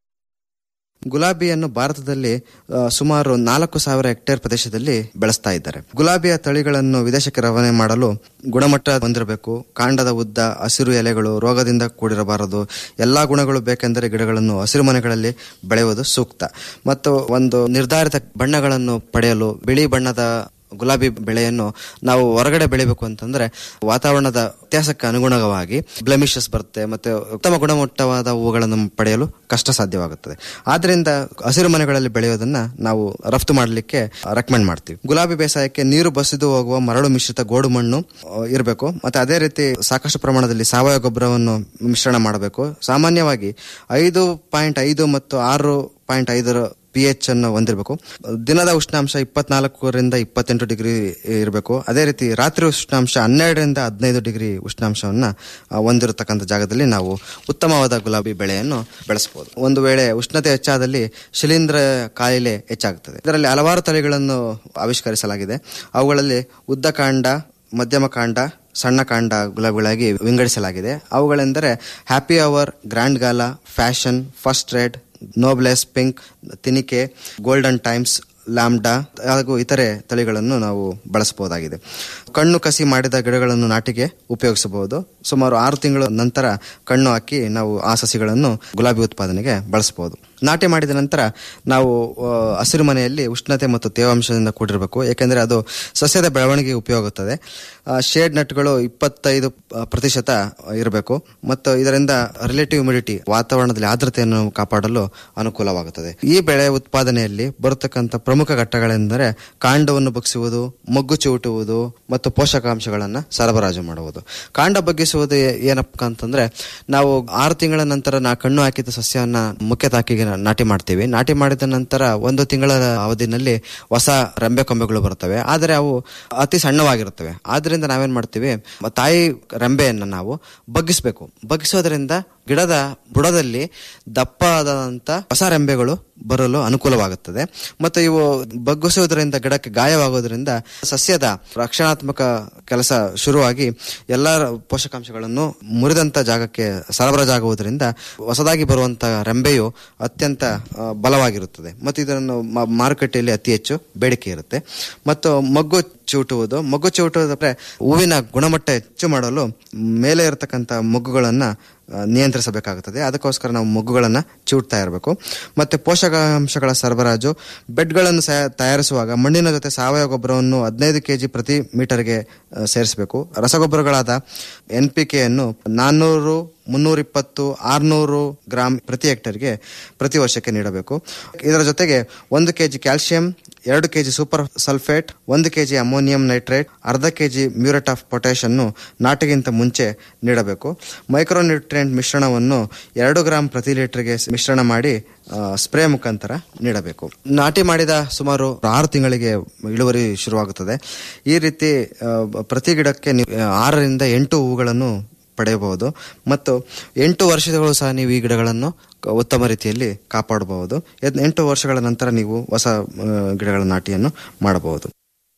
ಗುಲಾಬಿಯನ್ನು ಭಾರತದಲ್ಲಿ ಆ, ಸುಮಾರು ನಾಲ್ಕು ಸಾವಿರ ಹೆಕ್ಟೇರ್ ಪ್ರದೇಶದಲ್ಲಿ ಬೆಳೆಸ್ತಾ ಇದ್ದಾರೆ ಗುಲಾಬಿಯ ತಳಿಗಳನ್ನು ವಿದೇಶಕ್ಕೆ ರವಾನೆ ಮಾಡಲು ಗುಣಮಟ್ಟ ಹೊಂದಿರಬೇಕು ಕಾಂಡದ ಉದ್ದ ಹಸಿರು ಎಲೆಗಳು ರೋಗದಿಂದ ಕೂಡಿರಬಾರದು ಎಲ್ಲಾ ಗುಣಗಳು ಬೇಕೆಂದರೆ ಗಿಡಗಳನ್ನು ಹಸಿರು ಮನೆಗಳಲ್ಲಿ ಬೆಳೆಯುವುದು ಸೂಕ್ತ ಮತ್ತು ಒಂದು ನಿರ್ಧಾರಿತ ಬಣ್ಣಗಳನ್ನು ಪಡೆಯಲು ಬಿಳಿ ಬಣ್ಣದ ಗುಲಾಬಿ ಬೆಳೆಯನ್ನು ನಾವು ಹೊರಗಡೆ ಬೆಳಿಬೇಕು ಅಂತಂದ್ರೆ ವಾತಾವರಣದ ವ್ಯತ್ಯಾಸಕ್ಕೆ ಅನುಗುಣವಾಗಿ ಬ್ಲೆಮಿಷಸ್ ಬರುತ್ತೆ ಮತ್ತೆ ಉತ್ತಮ ಗುಣಮಟ್ಟವಾದ ಹೂಗಳನ್ನು ಪಡೆಯಲು ಕಷ್ಟ ಸಾಧ್ಯವಾಗುತ್ತದೆ ಆದ್ರಿಂದ ಹಸಿರು ಮನೆಗಳಲ್ಲಿ ಬೆಳೆಯೋದನ್ನ ನಾವು ರಫ್ತು ಮಾಡಲಿಕ್ಕೆ ರೆಕಮೆಂಡ್ ಮಾಡ್ತೀವಿ ಗುಲಾಬಿ ಬೇಸಾಯಕ್ಕೆ ನೀರು ಬಸಿದು ಹೋಗುವ ಮರಳು ಮಿಶ್ರಿತ ಗೋಡು ಮಣ್ಣು ಇರಬೇಕು ಮತ್ತೆ ಅದೇ ರೀತಿ ಸಾಕಷ್ಟು ಪ್ರಮಾಣದಲ್ಲಿ ಸಾವಯವ ಗೊಬ್ಬರವನ್ನು ಮಿಶ್ರಣ ಮಾಡಬೇಕು ಸಾಮಾನ್ಯವಾಗಿ ಐದು ಪಾಯಿಂಟ್ ಐದು ಮತ್ತು ಆರು ಪಾಯಿಂಟ್ ಐದರ ಪಿ ಎಚ್ ಅನ್ನು ಹೊಂದಿರಬೇಕು ದಿನದ ಉಷ್ಣಾಂಶ ಇಪ್ಪತ್ನಾಲ್ಕರಿಂದ ಇಪ್ಪತ್ತೆಂಟು ಡಿಗ್ರಿ ಇರಬೇಕು ಅದೇ ರೀತಿ ರಾತ್ರಿ ಉಷ್ಣಾಂಶ ಹನ್ನೆರಡರಿಂದ ಹದಿನೈದು ಡಿಗ್ರಿ ಉಷ್ಣಾಂಶವನ್ನ ಆ, ಹೊಂದಿರತಕ್ಕಂಥ ಜಾಗದಲ್ಲಿ ನಾವು ಉತ್ತಮವಾದ ಗುಲಾಬಿ ಬೆಳೆಯನ್ನು ಬೆಳೆಸಬಹುದು ಒಂದು ವೇಳೆ ಉಷ್ಣತೆ ಹೆಚ್ಚಾದಲ್ಲಿ ಶಿಲೀಂಧ್ರ ಕಾಯಿಲೆ ಹೆಚ್ಚಾಗುತ್ತದೆ ಇದರಲ್ಲಿ ಹಲವಾರು ತಳಿಗಳನ್ನು ಆವಿಷ್ಕರಿಸಲಾಗಿದೆ ಅವುಗಳಲ್ಲಿ ಉದ್ದ ಕಾಂಡ ಮಧ್ಯಮ ಕಾಂಡ ಸಣ್ಣ ಕಾಂಡ ಗುಲಾಬಿಗಳಾಗಿ ವಿಂಗಡಿಸಲಾಗಿದೆ ಅವುಗಳೆಂದರೆ happy hour grand gala fashion first red noblesse pink Tineke golden times Lambada ಹಾಗೂ ಇತರೆ ತಳಿಗಳನ್ನು ನಾವು ಬಳಸಬಹುದಾಗಿದೆ ಕಣ್ಣು ಕಸಿ ಮಾಡಿದ ಗಿಡಗಳನ್ನು ನಾಟಿಗೆ ಉಪಯೋಗಿಸಬಹುದು ಸುಮಾರು ಆರು ತಿಂಗಳ ನಂತರ ಕಣ್ಣು ಹಾಕಿ ನಾವು ಆ ಸಸಿಗಳನ್ನು ಗುಲಾಬಿ ಉತ್ಪಾದನೆಗೆ ಬಳಸಬಹುದು ನಾಟಿ ಮಾಡಿದ ನಂತರ ನಾವು ಆ, ಹಸಿರು ಮನೆಯಲ್ಲಿ ಉಷ್ಣತೆ ಮತ್ತು ತೇವಾಂಶದಿಂದ ಕೂಡಿರಬೇಕು ಏಕೆಂದರೆ ಅದು ಸಸ್ಯದ ಬೆಳವಣಿಗೆಗೆ ಉಪಯೋಗ ಆಗುತ್ತದೆ ಶೇಡ್ ನಟ್ಗಳು ಇಪ್ಪತ್ತೈದು ಆ, ಪ್ರತಿಶತ ಇರಬೇಕು ಮತ್ತು ಇದರಿಂದ ರಿಲೇಟಿವ್ ಹ್ಯುಮಿಡಿಟಿ ವಾತಾವರಣದಲ್ಲಿ ಆರ್ದ್ರತೆಯನ್ನು ಕಾಪಾಡಲು ಅನುಕೂಲವಾಗುತ್ತದೆ ಈ ಬೆಳೆ ಉತ್ಪಾದನೆಯಲ್ಲಿ ಬರತಕ್ಕಂಥ ಪ್ರಮುಖ ಘಟ್ಟಗಳೆಂದರೆ ಕಾಂಡವನ್ನು ಬಗ್ಗಿಸುವುದು ಮೊಗ್ಗು ಚಿವುಟುವುದು ಮತ್ತು ಪೋಷಕಾಂಶಗಳನ್ನು ಸರಬರಾಜು ಮಾಡುವುದು ಕಾಂಡ ಬಗ್ಗಿಸುವುದು ಏ- ಏನಪ್ಪ ಅಂತಂದ್ರೆ ನಾವು ಆರು ತಿಂಗಳ ನಂತರ ನಾ ಕಣ್ಣು ಹಾಕಿದ ಸಸ್ಯವನ್ನ ಮುಖ್ಯ ತಾಕಿಗೆ ನಾ- ನಾಟಿ ಮಾಡ್ತೀವಿ ನಾಟಿ ಮಾಡಿದ ನಂತರ ಒಂದು ತಿಂಗಳ ಅವಧಿನಲ್ಲಿ ಹೊಸ ರೆಂಬೆ ಕೊಂಬೆಗಳು ಬರ್ತವೆ ಆದರೆ ಅವು ಅತಿ ಸಣ್ಣವಾಗಿರುತ್ತವೆ ಆದ್ರಿಂದ ನಾವೇನ್ ಮಾಡ್ತೀವಿ ಮ- ತಾಯಿ ರೆಂಬೆಯನ್ನು ನಾವು ಬಗ್ಗಿಸ್ಬೇಕು ಬಗ್ಗಿಸೋದ್ರಿಂದ ಗಿಡದ ಬುಡದಲ್ಲಿ ದಪ್ಪವಾದಂತ ಹೊಸ ರೆಂಬೆಗಳು ಬರಲು ಅನುಕೂಲವಾಗುತ್ತದೆ ಮತ್ತು ಇವು ಬಗ್ಗಿಸುವುದರಿಂದ ಗಿಡಕ್ಕೆ ಗಾಯವಾಗುವುದರಿಂದ ಸಸ್ಯದ ರಕ್ಷಣಾತ್ಮಕ ಕೆಲಸ ಶುರುವಾಗಿ ಎಲ್ಲ ಪೋಷಕಾಂಶಗಳನ್ನು ಮುರಿದಂತ ಜಾಗಕ್ಕೆ ಸರಬರಾಜಾಗುವುದರಿಂದ ಹೊಸದಾಗಿ ಬರುವಂತ ರೆಂಬೆಯು ಅತ್ಯಂತ ಆ, ಬಲವಾಗಿರುತ್ತದೆ ಮತ್ತು ಇದನ್ನು ಮ- ಮಾರುಕಟ್ಟೆಯಲ್ಲಿ ಅತಿ ಹೆಚ್ಚು ಬೇಡಿಕೆ ಇರುತ್ತೆ ಮತ್ತು ಮಗ್ಗು ಚಿವುಟುವುದು ಮಗ್ಗು ಚಿವುಟುವುದಂದ್ರೆ ಹೂವಿನ ಗುಣಮಟ್ಟ ಹೆಚ್ಚು ಮಾಡಲು ಮೇಲೆ ಇರತಕ್ಕಂತ ಮೊಗ್ಗುಗಳನ್ನ ಆ, ನಿಯಂತ್ರಿಸಬೇಕಾಗುತ್ತದೆ ಅದಕ್ಕೋಸ್ಕರ ನಾವು ಮೊಗ್ಗುಗಳನ್ನ ಚಿವುಟ್ತಾ ಇರಬೇಕು ಮತ್ತೆ ಪೋಷಕಾಂಶಗಳ ಸರಬರಾಜು ಬೆಡ್ಗಳನ್ನು ಸ- ತಯಾರಿಸುವಾಗ ಮಣ್ಣಿನ ಜೊತೆ ಸಾವಯವ ಗೊಬ್ಬರವನ್ನು ಹದಿನೈದು ಕೆಜಿ ಪ್ರತಿ ಮೀಟರ್ಗೆ ಆ, ಸೇರಿಸಬೇಕು ರಸಗೊಬ್ಬರಗಳಾದ ಎನ್ ಪಿ ಕೆಯನ್ನು ನಾನ್ನೂರು ಮುನ್ನೂರ ಇಪ್ಪತ್ತು ಆರ್ನೂರು ಗ್ರಾಂ ಪ್ರತಿ ಹೆಕ್ಟರ್ಗೆ ಪ್ರತಿ ವರ್ಷಕ್ಕೆ ನೀಡಬೇಕು ಇದರ ಜೊತೆಗೆ ಒಂದು ಕೆಜಿ ಕ್ಯಾಲ್ಸಿಯಂ ಎರಡು ಕೆಜಿ ಸೂಪರ್ ಸಲ್ಫೇಟ್ ಒಂದು ಕೆಜಿ ಅಮೋನಿಯಂ ನೈಟ್ರೇಟ್ ಅರ್ಧ ಕೆಜಿ ಮ್ಯೂರೇಟ್ ಆಫ್ ಪೊಟ್ಯಾಶ್ ಅನ್ನು ನಾಟಿಗಿಂತ ಮುಂಚೆ ನೀಡಬೇಕು ಮೈಕ್ರೋನ್ಯೂಟ್ರಿಯೆಂಟ್ ಮಿಶ್ರಣವನ್ನು ಎರಡು ಗ್ರಾಂ ಪ್ರತಿ ಲೀಟರ್ಗೆ ಮಿಶ್ರಣ ಮಾಡಿ ಆ, ಸ್ಪ್ರೇ ಮುಖಾಂತರ ನೀಡಬೇಕು ನಾಟಿ ಮಾಡಿದ ಸುಮಾರು ಆರು ತಿಂಗಳಿಗೆ ಇಳುವರಿ ಶುರುವಾಗುತ್ತದೆ ಈ ರೀತಿ ಆ, ಪ್ರತಿ ಗಿಡಕ್ಕೆ ನೀವು ಆ, ಆರರಿಂದ ಎಂಟು ಹೂಗಳನ್ನು ಪಡೆಯಬಹುದು ಮತ್ತು ಎಂಟು ವರ್ಷಗಳು ಸಹ ನೀವು ಈ ಗಿಡಗಳನ್ನು ಕ- ಉತ್ತಮ ರೀತಿಯಲ್ಲಿ ಕಾಪಾಡಬಹುದು ಎದ್- ಎಂಟು ವರ್ಷಗಳ ನಂತರ ನೀವು ಹೊಸ ಆ, ಗಿಡಗಳ ನಾಟಿಯನ್ನು ಮಾಡಬಹುದು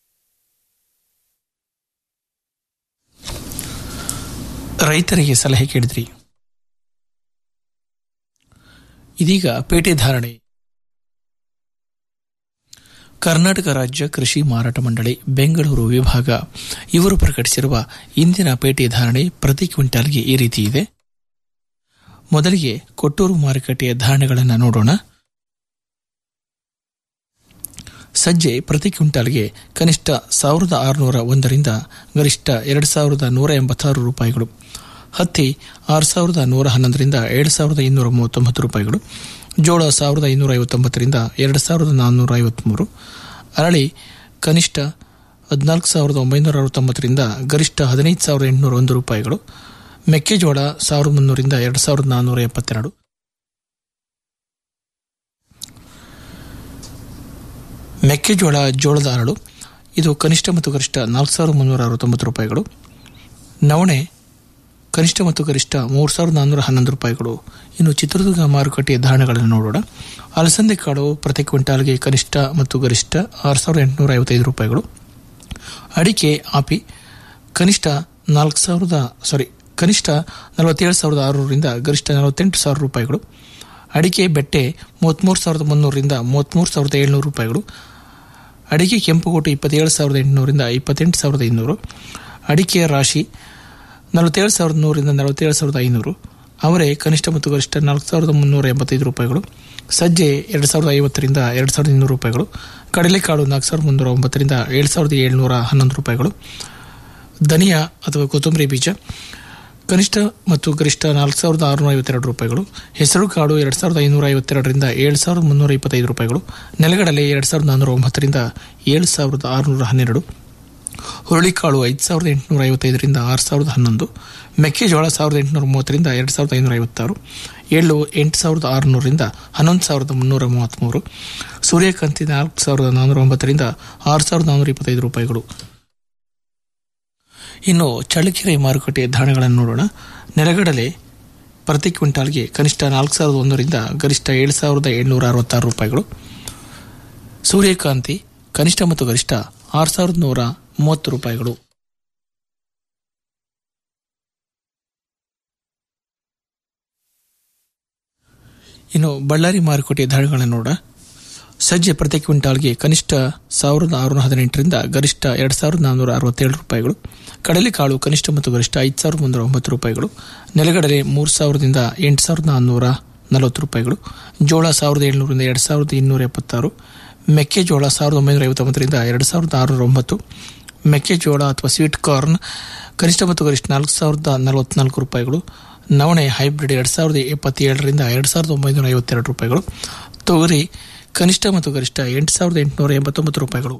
ರೈತರಿಗೆ ಸಲಹೆ ಕೇಳಿದ್ರಿ ಇದೀಗ ಪೇಟೆ ಧಾರಣೆ ಕರ್ನಾಟಕ ರಾಜ್ಯ ಕೃಷಿ ಮಾರಾಟ ಮಂಡಳಿ ಬೆಂಗಳೂರು ವಿಭಾಗ ಇವರು ಪ್ರಕಟಿಸಿರುವ ಇಂದಿನ ಪೇಟೆ ಧಾರಣೆ ಪ್ರತಿ ಕ್ವಿಂಟಾಲ್ಗೆ ಈ ರೀತಿ ಇದೆ ಮೊದಲಿಗೆ ಕೊಟ್ಟೂರು ಮಾರುಕಟ್ಟೆಯ ಧಾರಣೆಗಳನ್ನು ನೋಡೋಣ ಸಜ್ಜೆ ಪ್ರತಿ ಕ್ವಿಂಟಾಲ್ಗೆ ಕನಿಷ್ಠ ಸಾವಿರದ ಆರುನೂರ ಒಂದರಿಂದ ಗರಿಷ್ಠ ಎರಡು ಸಾವಿರದ ನೂರ ಎಂಬತ್ತಾರು ರೂಪಾಯಿಗಳು ಹತ್ತಿ ಆರು ಸಾವಿರದ ನೂರ ಹನ್ನೊಂದರಿಂದ ಏಳು ಸಾವಿರದ ಇನ್ನೂರ ಮೂವತ್ತೊಂಬತ್ತು ರೂಪಾಯಿಗಳು ಜೋಳ ಸಾವಿರದ ಐನೂರ ಐವತ್ತೊಂಬತ್ತರಿಂದ ಎರಡು ಸಾವಿರದ ನಾನ್ನೂರ ಐವತ್ಮೂರು ಅರಳಿ ಕನಿಷ್ಠ ಹದಿನಾಲ್ಕು ಸಾವಿರದ ಒಂಬೈನೂರ ಅರವತ್ತೊಂಬತ್ತರಿಂದ ಗರಿಷ್ಠ ಹದಿನೈದು ಸಾವಿರದ ಎಂಟುನೂರ ಒಂದು ರೂಪಾಯಿಗಳು ಮೆಕ್ಕೆಜೋಳ ಸಾವಿರದ ಮುನ್ನೂರಿಂದ ಎರಡು ಸಾವಿರದ ನಾನ್ನೂರ ಎಪ್ಪತ್ತೆರಡು ಮೆಕ್ಕೆಜೋಳ ಜೋಳದ ಅರಳು ಇದು ಕನಿಷ್ಠ ಮತ್ತು ಗರಿಷ್ಠ ನಾಲ್ಕು ಸಾವಿರದ ಮುನ್ನೂರ ಅರವತ್ತೊಂಬತ್ತು ರೂಪಾಯಿಗಳು ನವಣೆ ಕನಿಷ್ಠ ಮತ್ತು ಗರಿಷ್ಠ ಮೂರು ಸಾವಿರದ ನಾನ್ನೂರ ಹನ್ನೊಂದು ರೂಪಾಯಿಗಳು ಇನ್ನು ಚಿತ್ರದುರ್ಗ ಮಾರುಕಟ್ಟೆಯ ಧಾರಣೆಗಳನ್ನು ನೋಡೋಣ ಅಲಸಂದೆ ಕಾಳು ಪ್ರತಿ ಕ್ವಿಂಟಾಲ್ಗೆ ಕನಿಷ್ಠ ಮತ್ತು ಗರಿಷ್ಠ ಆರು ಸಾವಿರದ ಎಂಟುನೂರ ಐವತ್ತೈದು ರೂಪಾಯಿಗಳು ಅಡಿಕೆ ಆಪಿ ಕನಿಷ್ಠ ನಾಲ್ಕು ಸಾವಿರದ ಸಾರಿ ಕನಿಷ್ಠ ನಲವತ್ತೇಳು ಸಾವಿರದ ಆರುನೂರರಿಂದ ಗರಿಷ್ಠ ನಲವತ್ತೆಂಟು ಸಾವಿರ ರೂಪಾಯಿಗಳು ಅಡಿಕೆ ಬೆಟ್ಟೆ ಮೂವತ್ತ್ಮೂರು ಸಾವಿರದ ಮುನ್ನೂರರಿಂದ ಮೂವತ್ತ್ಮೂರು ಸಾವಿರದ ಏಳ್ನೂರು ರೂಪಾಯಿಗಳು ಅಡಿಕೆ ಕೆಂಪುಗೋಟು ಇಪ್ಪತ್ತೇಳು ಸಾವಿರದ ಎಂಟುನೂರಿಂದ ಇಪ್ಪತ್ತೆಂಟು ಸಾವಿರದ ಇನ್ನೂರು ಅಡಿಕೆಯ ರಾಶಿ ನಲವತ್ತೇಳು ಸಾವಿರದ ನೂರಿಂದ ನಲವತ್ತೇಳು ಸಾವಿರದ ಐನೂರು ಅವರೇ ಕನಿಷ್ಠ ಮತ್ತು ಗರಿಷ್ಠ ನಾಲ್ಕು ಸಾವಿರದ ಮುನ್ನೂರ ಎಂಬತ್ತೈದು ರೂಪಾಯಿಗಳು ಸಜ್ಜೆ ಎರಡು ಸಾವಿರದ ಐವತ್ತರಿಂದ ಎರಡು ಸಾವಿರದ ಇನ್ನೂರು ರೂಪಾಯಿಗಳು ಕಡಲೆಕಾಳು ನಾಲ್ಕು ಸಾವಿರದ ಮುನ್ನೂರ ಒಂಬತ್ತರಿಂದ ಏಳು ಸಾವಿರದ ಏಳುನೂರ ಹನ್ನೊಂದು ರೂಪಾಯಿಗಳು ಧನಿಯಾ ಅಥವಾ ಕೊತ್ತಂಬರಿ ಬೀಜ ಕನಿಷ್ಠ ಮತ್ತು ಗರಿಷ್ಠ ನಾಲ್ಕು ಸಾವಿರದ ಆರುನೂರ ಐವತ್ತೆರಡು ರೂಪಾಯಿಗಳು ಹೆಸರು ಕಾಳು ಎರಡು ಸಾವಿರದ ಐನೂರ ಐವತ್ತೆರಡರಿಂದ ಏಳು ಸಾವಿರದ ಮುನ್ನೂರ ಇಪ್ಪತ್ತೈದು ರೂಪಾಯಿಗಳು ನೆಲಗಡಲೆ ಎರಡು ಸಾವಿರದ ನಾನ್ನೂರ ಒಂಬತ್ತರಿಂದ ಏಳು ಸಾವಿರದ ಆರುನೂರ ಹನ್ನೆರಡು ಹುರುಳಿಕಾಳು ಐದು ಸಾವಿರದ ಎಂಟುನೂರ ಐವತ್ತೈದರಿಂದ ಆರು ಸಾವಿರದ ಹನ್ನೊಂದು ಮೆಕ್ಕೆಜೋಳ ಸಾವಿರದ ಎಂಟುನೂರ ಮೂವತ್ತರಿಂದ ಎರಡು ಸಾವಿರದ ಐನೂರ ಐವತ್ತಾರು ಎಳ್ಳು ಎಂಟು ಸಾವಿರದ ಆರುನೂರರಿಂದ ಹನ್ನೊಂದು ಸಾವಿರದ ಮುನ್ನೂರ ಮೂವತ್ತ್ಮೂರು ಸೂರ್ಯಕಾಂತಿ ನಾಲ್ಕು ಸಾವಿರದ ನಾನ್ನೂರ ಒಂಬತ್ತರಿಂದ ಆರು ಸಾವಿರದ ನಾನ್ನೂರ ಇಪ್ಪತ್ತೈದು ರೂಪಾಯಿಗಳು ಇನ್ನು ಚಳ್ಳಕೆರೆ ಮಾರುಕಟ್ಟೆಯ ಧಾರಣೆಗಳನ್ನು ನೋಡೋಣ ನೆಲಗಡಲೆ ಪ್ರತಿ ಕ್ವಿಂಟಾಲ್ಗೆ ಕನಿಷ್ಠ ನಾಲ್ಕು ಸಾವಿರದ ಒಂದರಿಂದ ಗರಿಷ್ಠ ಏಳು ಸಾವಿರದ ಏಳ್ನೂರ ಅರವತ್ತಾರು ರೂಪಾಯಿಗಳು ಸೂರ್ಯಕಾಂತಿ ಕನಿಷ್ಠ ಮತ್ತು ಗರಿಷ್ಠ ಆರು ಸಾವಿರದ ನೂರ ಮೂವತ್ತು ರೂಪಾಯಿಗಳು ಇನ್ನು ಬಳ್ಳಾರಿ ಮಾರುಕಟ್ಟೆಯ ಧಾರಣೆಗಳನ್ನು ನೋಡ ಸಜ್ಜೆ ಪ್ರತಿ ಕ್ವಿಂಟಾಲ್ಗೆ ಕನಿಷ್ಠ ಸಾವಿರದ ಆರುನೂರ ಹದಿನೆಂಟರಿಂದ ಗರಿಷ್ಠ ಎರಡು ಸಾವಿರದ ನಾನ್ನೂರ ಅರವತ್ತೇಳು ರೂಪಾಯಿಗಳು ಕಡಲೆಕಾಳು ಕನಿಷ್ಠ ಮತ್ತು ಗರಿಷ್ಠ ಐದು ಸಾವಿರದ ಮುನ್ನೂರ ಒಂಬತ್ತು ರೂಪಾಯಿಗಳು ನೆಲಗಡಲೆ ಮೂರು ಸಾವಿರದಿಂದ ಎಂಟು ಸಾವಿರದ ನಾನ್ನೂರ ನಲವತ್ತು ರೂಪಾಯಿಗಳು ಜೋಳ ಸಾವಿರದ ಏಳುನೂರಿಂದ ಎರಡು ಸಾವಿರದ ಇನ್ನೂರ ಎಪ್ಪತ್ತಾರು ಮೆಕ್ಕೆಜೋಳ ಸಾವಿರದ ಒಂಬೈನೂರ ಐವತ್ತೊಂಬತ್ತರಿಂದ ಎರಡು ಸಾವಿರದ ಆರುನೂರ ಒಂಬತ್ತು ಮೆಕ್ಕೆಜೋಳ ಅಥವಾ ಸ್ವೀಟ್ ಕಾರ್ನ್ ಕನಿಷ್ಠ ಮತ್ತು ಗರಿಷ್ಠ ನಾಲ್ಕು ಸಾವಿರದ ನಲವತ್ನಾಲ್ಕು ರೂಪಾಯಿಗಳು ನವಣೆ ಹೈಬ್ರಿಡ್ ಎರಡು ಸಾವಿರದ ಎಪ್ಪತ್ತೇಳರಿಂದ ಎರಡು ಸಾವಿರದ ಒಂಬೈನೂರ ಐವತ್ತೆರಡು ರೂಪಾಯಿಗಳು ತೊಗರಿ ಕನಿಷ್ಠ ಮತ್ತು ಗರಿಷ್ಠ ಎಂಟು ಸಾವಿರದ ಎಂಟುನೂರ ಎಂಬತ್ತೊಂಬತ್ತು ರೂಪಾಯಿಗಳು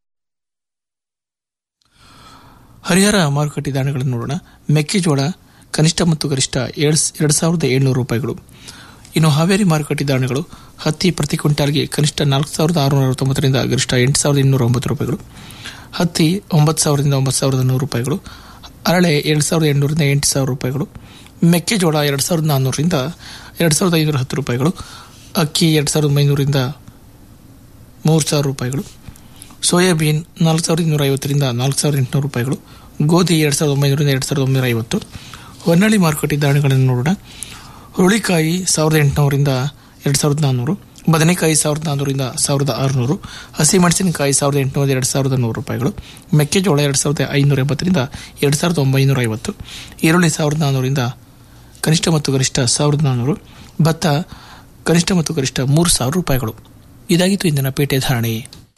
ಹರಿಹರ ಮಾರುಕಟ್ಟೆ ಧಾರಣೆಗಳನ್ನು ನೋಡೋಣ ಮೆಕ್ಕೆಜೋಳ ಕನಿಷ್ಠ ಮತ್ತು ಗರಿಷ್ಠ ಏಳು ಎರಡು ಸಾವಿರದ ಏಳ್ನೂರು ರೂಪಾಯಿಗಳು ಇನ್ನು ಹಾವೇರಿ ಮಾರುಕಟ್ಟೆ ಧಾರಣೆಗಳು ಹತ್ತಿ ಪ್ರತಿ ಕ್ವಿಂಟಾಲ್ಗೆ ಕನಿಷ್ಠ ನಾಲ್ಕು ಸಾವಿರದ ಆರುನೂರ ಅರವತ್ತೊಂಬತ್ತರಿಂದ ಗರಿಷ್ಠ ಎಂಟು ಸಾವಿರದ ಇನ್ನೂರ ಒಂಬತ್ತು ರೂಪಾಯಿಗಳು ಹತ್ತಿ ಒಂಬತ್ತು ಸಾವಿರದಿಂದ ಒಂಬತ್ತು ಸಾವಿರದ ನೂರು ರೂಪಾಯಿಗಳು ಅರಳೆ ಎರಡು ಸಾವಿರದ ಎಂಟುನೂರಿಂದ ಎಂಟು ಸಾವಿರ ರೂಪಾಯಿಗಳು ಮೆಕ್ಕೆಜೋಳ ಎರಡು ಸಾವಿರದ ನಾನ್ನೂರರಿಂದ ಎರಡು ಸಾವಿರದ ಐನೂರ ಹತ್ತು ರೂಪಾಯಿಗಳು ಅಕ್ಕಿ ಎರಡು ಸಾವಿರದ ಒಂಬೈನೂರಿಂದ ಮೂರು ಸಾವಿರ ರೂಪಾಯಿಗಳು ಸೋಯಾಬೀನ್ ನಾಲ್ಕು ಸಾವಿರದ ಇನ್ನೂರ ಐವತ್ತರಿಂದ ನಾಲ್ಕು ಸಾವಿರದ ಎಂಟುನೂರು ರೂಪಾಯಿಗಳು ಗೋಧಿ ಎರಡು ಸಾವಿರದ ಒಂಬೈನೂರಿಂದ ಎರಡು ಸಾವಿರದ ಒಂಬೈನೂರ ಐವತ್ತು ಹೊನ್ನಳ್ಳಿ ಮಾರುಕಟ್ಟೆ ಧಾರಣೆಗಳನ್ನು ನೋಡೋಣ ಹುರುಳಿಕಾಯಿ ಸಾವಿರದ ಎಂಟುನೂರಿಂದ ಎರಡು ಸಾವಿರದ ನಾನ್ನೂರು ಬದನೆಕಾಯಿ ಸಾವಿರದ ನಾನ್ನೂರಿಂದ ಸಾವಿರದ ಆರುನೂರು ಹಸಿಮೆಣಸಿನಕಾಯಿ ಸಾವಿರದ ಎಂಟುನೂರ ಎರಡು ಸಾವಿರದ ನೂರು ರೂಪಾಯಿಗಳು ಮೆಕ್ಕೆಜೋಳ ಎರಡು ಸಾವಿರದ ಐನೂರ ಎಂಬತ್ತರಿಂದ ಎರಡು ಸಾವಿರದ ಒಂಬೈನೂರ ಐವತ್ತು ಈರುಳ್ಳಿ ಸಾವಿರದ ನಾನ್ನೂರಿಂದ ಕನಿಷ್ಠ ಮತ್ತು ಗರಿಷ್ಠ ಸಾವಿರದ ನಾನ್ನೂರು ಭತ್ತ ಕನಿಷ್ಠ ಮತ್ತು ಗರಿಷ್ಠ ಮೂರು ಸಾವಿರ ರೂಪಾಯಿಗಳು ಇದಾಗಿತ್ತು ಇಂದಿನ ಪೇಟೆ ಧಾರಣೆ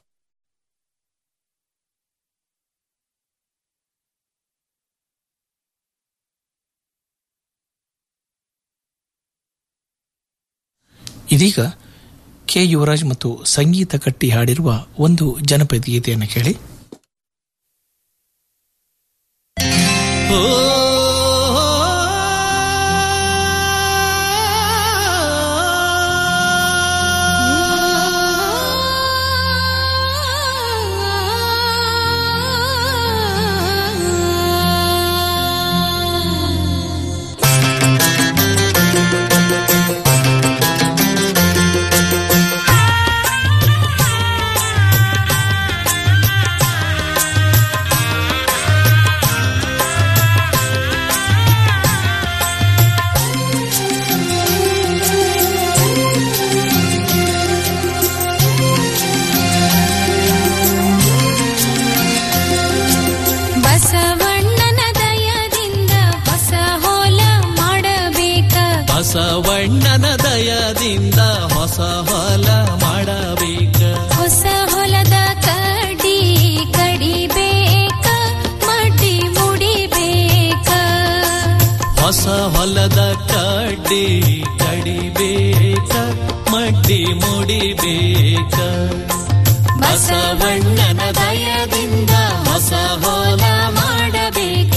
ಇದೀಗ ಕೆ ಯುವರಾಜ್ ಮತ್ತು ಸಂಗೀತ ಕಟ್ಟಿ ಹಾಡಿರುವ ಒಂದು ಜನಪದ ಗೀತೆಯನ್ನು ಕೇಳಿ ಆ ಬಸವಣ್ಣನ ದಯದಿಂದ ಹೊಸ ಹೊಲ ಮಾಡಬೇಕ ಹೊಸ ಹೊಲದ ಕಡಿ ಕಡಿಬೇಕ ಮಡ್ಡಿ ಮುಡಿಬೇಕ ಹೊಸ ಹೊಲದ ಕಡ್ಡಿ ಕಡಿಬೇಕ ಮಡ್ಡಿ ಮುಡಿಬೇಕ ಬಸವಣ್ಣನ ದಯದಿಂದ ಹೊಸ ಹೊಲ ಮಾಡಬೇಕ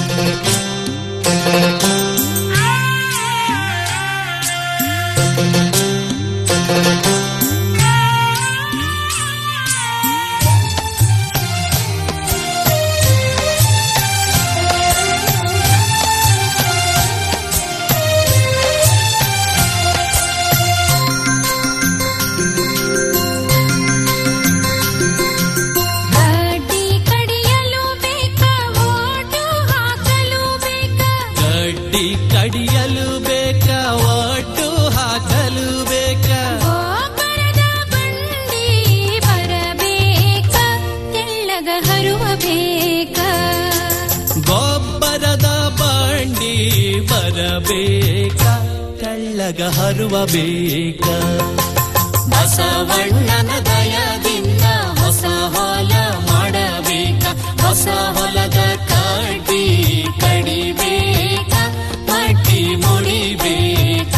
ಕಡ್ಡಿ ಕಡಿಯಲು ಬೇಕ ಓಟು ಹಾಕಲು ಬೇಕ ಕಡ್ಡಿ ಕಡಿಯಲು ಬೇಕ ಒಟ್ಟು ಹಾಕಲು ಬೇಕ ಗೋಪರದ ಬಂಡಿ ಬರಬೇಕ ತೆಳ್ಳಗ ಹರುವ ಬೇಕ ಗೊಬ್ಬರದ ಬಂಡಿ ಬರಬೇಕ ಕಳ್ಳಗ ಹರುವ ಬೇಕ ಬಸವಣ್ಣನ ದಯದಿಂದ ಹೊಸ ಹೊಲ ಮಾಡಬೇಕ ಹೊಸ ಹೊಲದ ಕಡ್ಡಿ ಕಡಿಬೇಕ ಮಟ್ಟಿ ಮುಡಿಬೇಕ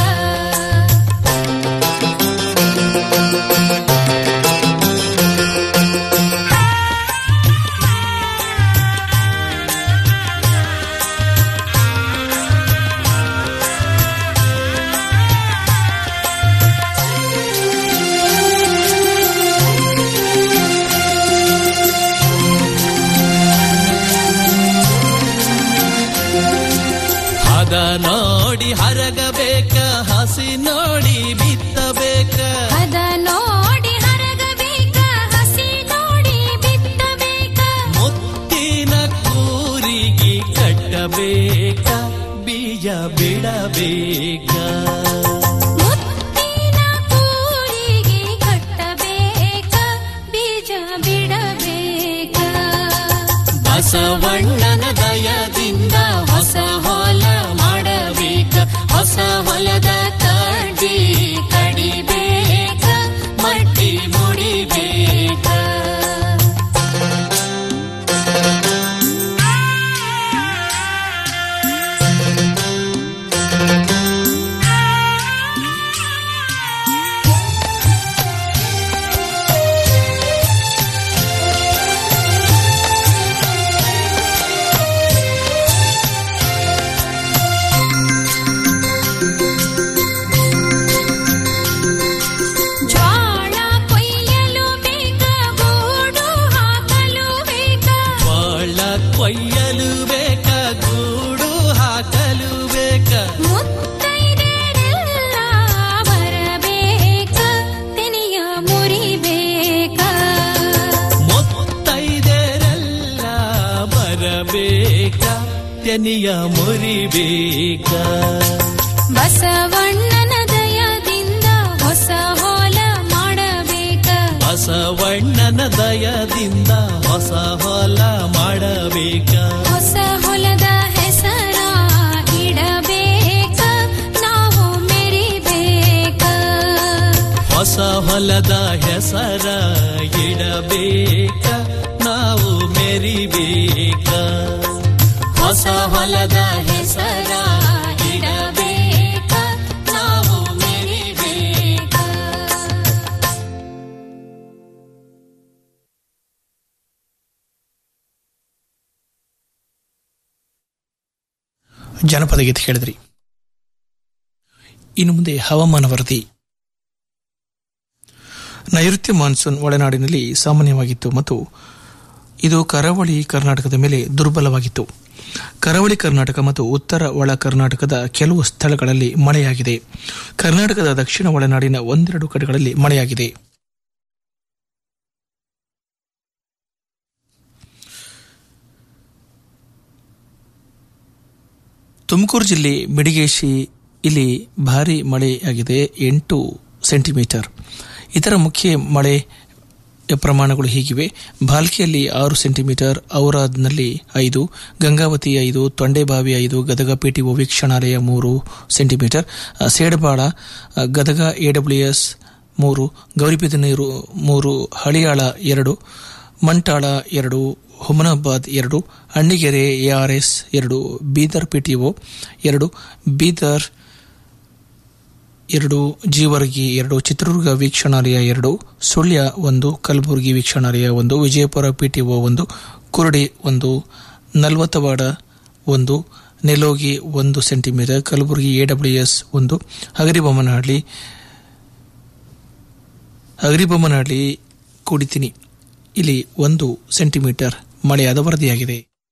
ಹದ ನೋಡಿ ಹರಗಬೇಕ ಹಸಿ ನೋಡಿ ಬಿತ್ತಬೇಕ ಅದ ನೋಡಿ ಹರಗಬೇಕ ಹಸಿ ನೋಡಿ ಬಿತ್ತಬೇಕ ಮುತ್ತಿನ ಕೂರಿಗೆ ಕಟ್ಟಬೇಕ ಬೀಜ ಬಿಡಬೇಕ ಮುತ್ತಿನ ಕೂರಿಗೆ ಕಟ್ಟಬೇಕ ಬೀಜ ಬಿಡಬೇಕ ಬಸವಣ್ಣನ ದಯದಿಂದ ಹೊಸ ಹೊಲ ಮಾಡಬೇಕ ಹೊಸ ಹೊಲದ ಕಡ್ಡಿ ಕಡಿಬೇಕ ಮಟ್ಟಿ ಮುಡಿಬೇಕ ಜ್ವಾಳ ಕೊಯ್ಯಲು ಬೇಕ ಗೂಡು ಹಾಕಲು ಬೇಕ ಬಾಳ ಕೊಯ್ಯಲು ಬೇಕ ಗೂಡು ಹಾಕಲು ಬೇಕ ಮುತ್ತೈದೆರೆಲ್ಲ ಬರಬೇಕ ತೆನೆಯ ಮುರಿಬೇಕ ಮುತ್ತೈದೆರೆಲ್ಲ ಬರಬೇಕ ತೆನಿಯ ಮುರಿಬೇಕ ಬಸವಣ್ಣನ ದಯದಿಂದ ಹೊಸ ಹೊಲ ಮಾಡಬೇಕ ಬಸವಣ್ಣನ ದಯದಿಂದ ಹೊಸ ಹೊಲ ಮಾಡಬೇಕ ಹೊಸ ಹೊಲದ ಹೆಸರ ಇಡಬೇಕ ನಾವು ಮೆರಿಬೇಕ ಹೊಸ ಹೊಲದ ಹೆಸರ ಇಡಬೇಕ ನಾವು ಮೆರಿಬೇಕ ಹೊಸ ಹೊಲದ ಹೆಸರ ಇಡಬೇಕ ನಾವು ಮೆರಿಬೇಕ ಜನಪದ ಗೀತೆ ಕೇಳಿದ್ರಿ ಇನ್ನು ಮುಂದೆ ಹವಾಮಾನ ವರದಿ ನೈಋತ್ಯ ಮಾನ್ಸೂನ್ ಒಳನಾಡಿನಲ್ಲಿ ಸಾಮಾನ್ಯವಾಗಿತ್ತು ಮತ್ತು ಇದು ಕರಾವಳಿ ಕರ್ನಾಟಕದ ಮೇಲೆ ದುರ್ಬಲವಾಗಿತ್ತು ಕರಾವಳಿ ಕರ್ನಾಟಕ ಮತ್ತು ಉತ್ತರ ಒಳ ಕರ್ನಾಟಕದ ಕೆಲವು ಸ್ಥಳಗಳಲ್ಲಿ ಮಳೆಯಾಗಿದೆ ಕರ್ನಾಟಕದ ದಕ್ಷಿಣ ಒಳನಾಡಿನ ಒಂದೆರಡು ಕಡೆಗಳಲ್ಲಿ ಮಳೆಯಾಗಿದೆ ತುಮಕೂರು ಜಿಲ್ಲೆ ಮಿಡಿಗೇಶಿ ಇಲ್ಲಿ ಭಾರಿ ಮಳೆಯಾಗಿದೆ ಎಂಟು ಸೆಂಟಿಮೀಟರ್ ಇತರ ಮುಖ್ಯ ಮಳೆ ಪ್ರಮಾಣಗಳು ಹೀಗಿವೆ ಭಾಲ್ಕಿಯಲ್ಲಿ ಆರು ಸೆಂಟಿಮೀಟರ್ ಔರಾದ್ನಲ್ಲಿ ಐದು ಗಂಗಾವತಿ ಐದು ತೊಂಡೆಬಾವಿ ಐದು ಗದಗ ಪಿಟಿಒ ವೀಕ್ಷಣಾಲಯ ಮೂರು ಸೆಂಟಿಮೀಟರ್ ಆ, ಸೇಡಬಾಳ ಆ, ಗದಗ ಎಡಬ್ಲ್ಯೂಎಸ್ ಮೂರು ಗೌರಿಬಿದನೂರು ಮೂರು ಹಳಿಯಾಳ ಎರಡು ಮಂಟಾಳ ಎರಡು ಹುಮನಾಬಾದ್ ಎರಡು ಅಣ್ಣಿಗೆರೆ ಎಆರ್ಎಸ್ ಎರಡು ಬೀದರ್ ಪಿಟಿಒ ಎರಡು ಬೀದರ್ ಎರಡು ಜೀವರ್ಗಿ ಎರಡು ಚಿತ್ರದುರ್ಗ ವೀಕ್ಷಣಾಲಯ ಎರಡು ಸುಳ್ಯ ಒಂದು ಕಲಬುರಗಿ ವೀಕ್ಷಣಾಲಯ ಒಂದು ವಿಜಯಪುರ ಪಿಟಿಒ ಒಂದು ಕುರುಡಿ ಒಂದು ನಲ್ವತ್ತವಾಡ ಒಂದು ನೆಲೋಗಿ ಒಂದು ಸೆಂಟಿಮೀಟರ್ ಕಲಬುರಗಿ ಎಡಬ್ಲ್ಯೂಎಸ್ ಒಂದು ಹಗರಿಬೊಮ್ಮನಹಳ್ಳಿ ಹಗರಿಬೊಮ್ಮನಹಳ್ಳಿ ಕುಡಿತಿನಿ ಇಲ್ಲಿ ಒಂದು ಸೆಂಟಿಮೀಟರ್ ಮಳೆಯಾದ ವರದಿಯಾಗಿದೆ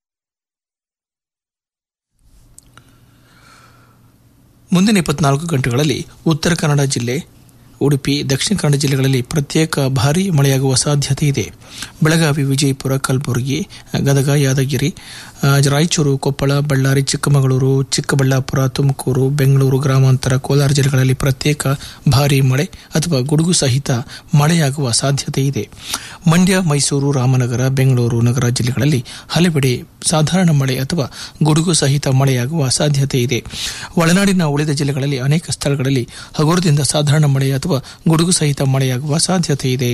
ಮುಂದಿನ ಇಪ್ಪತ್ನಾಲ್ಕು ಗಂಟೆಗಳಲ್ಲಿ ಉತ್ತರ ಕನ್ನಡ ಜಿಲ್ಲೆ ಉಡುಪಿ ದಕ್ಷಿಣ ಕನ್ನಡ ಜಿಲ್ಲೆಗಳಲ್ಲಿ ಪ್ರತ್ಯೇಕ ಭಾರೀ ಮಳೆಯಾಗುವ ಸಾಧ್ಯತೆ ಇದೆ ಬೆಳಗಾವಿ ವಿಜಯಪುರ ಕಲಬುರಗಿ ಗದಗ ಯಾದಗಿರಿ ಆ, ರಾಯಚೂರು ಕೊಪ್ಪಳ ಬಳ್ಳಾರಿ ಚಿಕ್ಕಮಗಳೂರು ಚಿಕ್ಕಬಳ್ಳಾಪುರ ತುಮಕೂರು ಬೆಂಗಳೂರು ಗ್ರಾಮಾಂತರ ಕೋಲಾರ ಜಿಲ್ಲೆಗಳಲ್ಲಿ ಪ್ರತ್ಯೇಕ ಭಾರೀ ಮಳೆ ಅಥವಾ ಗುಡುಗು ಸಹಿತ ಮಳೆಯಾಗುವ ಸಾಧ್ಯತೆ ಇದೆ ಮಂಡ್ಯ ಮೈಸೂರು ರಾಮನಗರ ಬೆಂಗಳೂರು ನಗರ ಜಿಲ್ಲೆಗಳಲ್ಲಿ ಹಲವೆಡೆ ಸಾಧಾರಣ ಮಳೆ ಅಥವಾ ಗುಡುಗು ಸಹಿತ ಮಳೆಯಾಗುವ ಸಾಧ್ಯತೆ ಇದೆ ಒಳನಾಡಿನ ಉಳಿದ ಜಿಲ್ಲೆಗಳಲ್ಲಿ ಅನೇಕ ಸ್ಥಳಗಳಲ್ಲಿ ಹಗುರದಿಂದ ಸಾಧಾರಣ ಮಳೆ ಅಥವಾ ಗುಡುಗು ಸಹಿತ ಮಳೆಯಾಗುವ ಸಾಧ್ಯತೆ ಇದೆ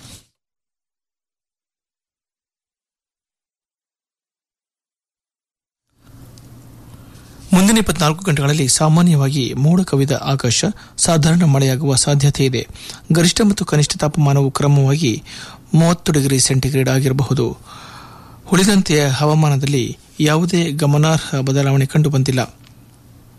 ಮುಂದಿನ ಇಪ್ಪತ್ನಾಲ್ಕು ಗಂಟೆಗಳಲ್ಲಿ ಸಾಮಾನ್ಯವಾಗಿ ಮೋಡ ಕವಿದ ಆಕಾಶ ಸಾಧಾರಣ ಮಳೆಯಾಗುವ ಸಾಧ್ಯತೆ ಇದೆ ಗರಿಷ್ಠ ಮತ್ತು ಕನಿಷ್ಠ ತಾಪಮಾನವು ಕ್ರಮವಾಗಿ ಮೂವತ್ತು ಡಿಗ್ರಿ ಸೆಂಟಿಗ್ರೇಡ್ ಆಗಿರಬಹುದು ಉಳಿದಂತೆ ಹವಾಮಾನದಲ್ಲಿ ಯಾವುದೇ ಗಮನಾರ್ಹ ಬದಲಾವಣೆ ಕಂಡುಬಂದಿಲ್ಲ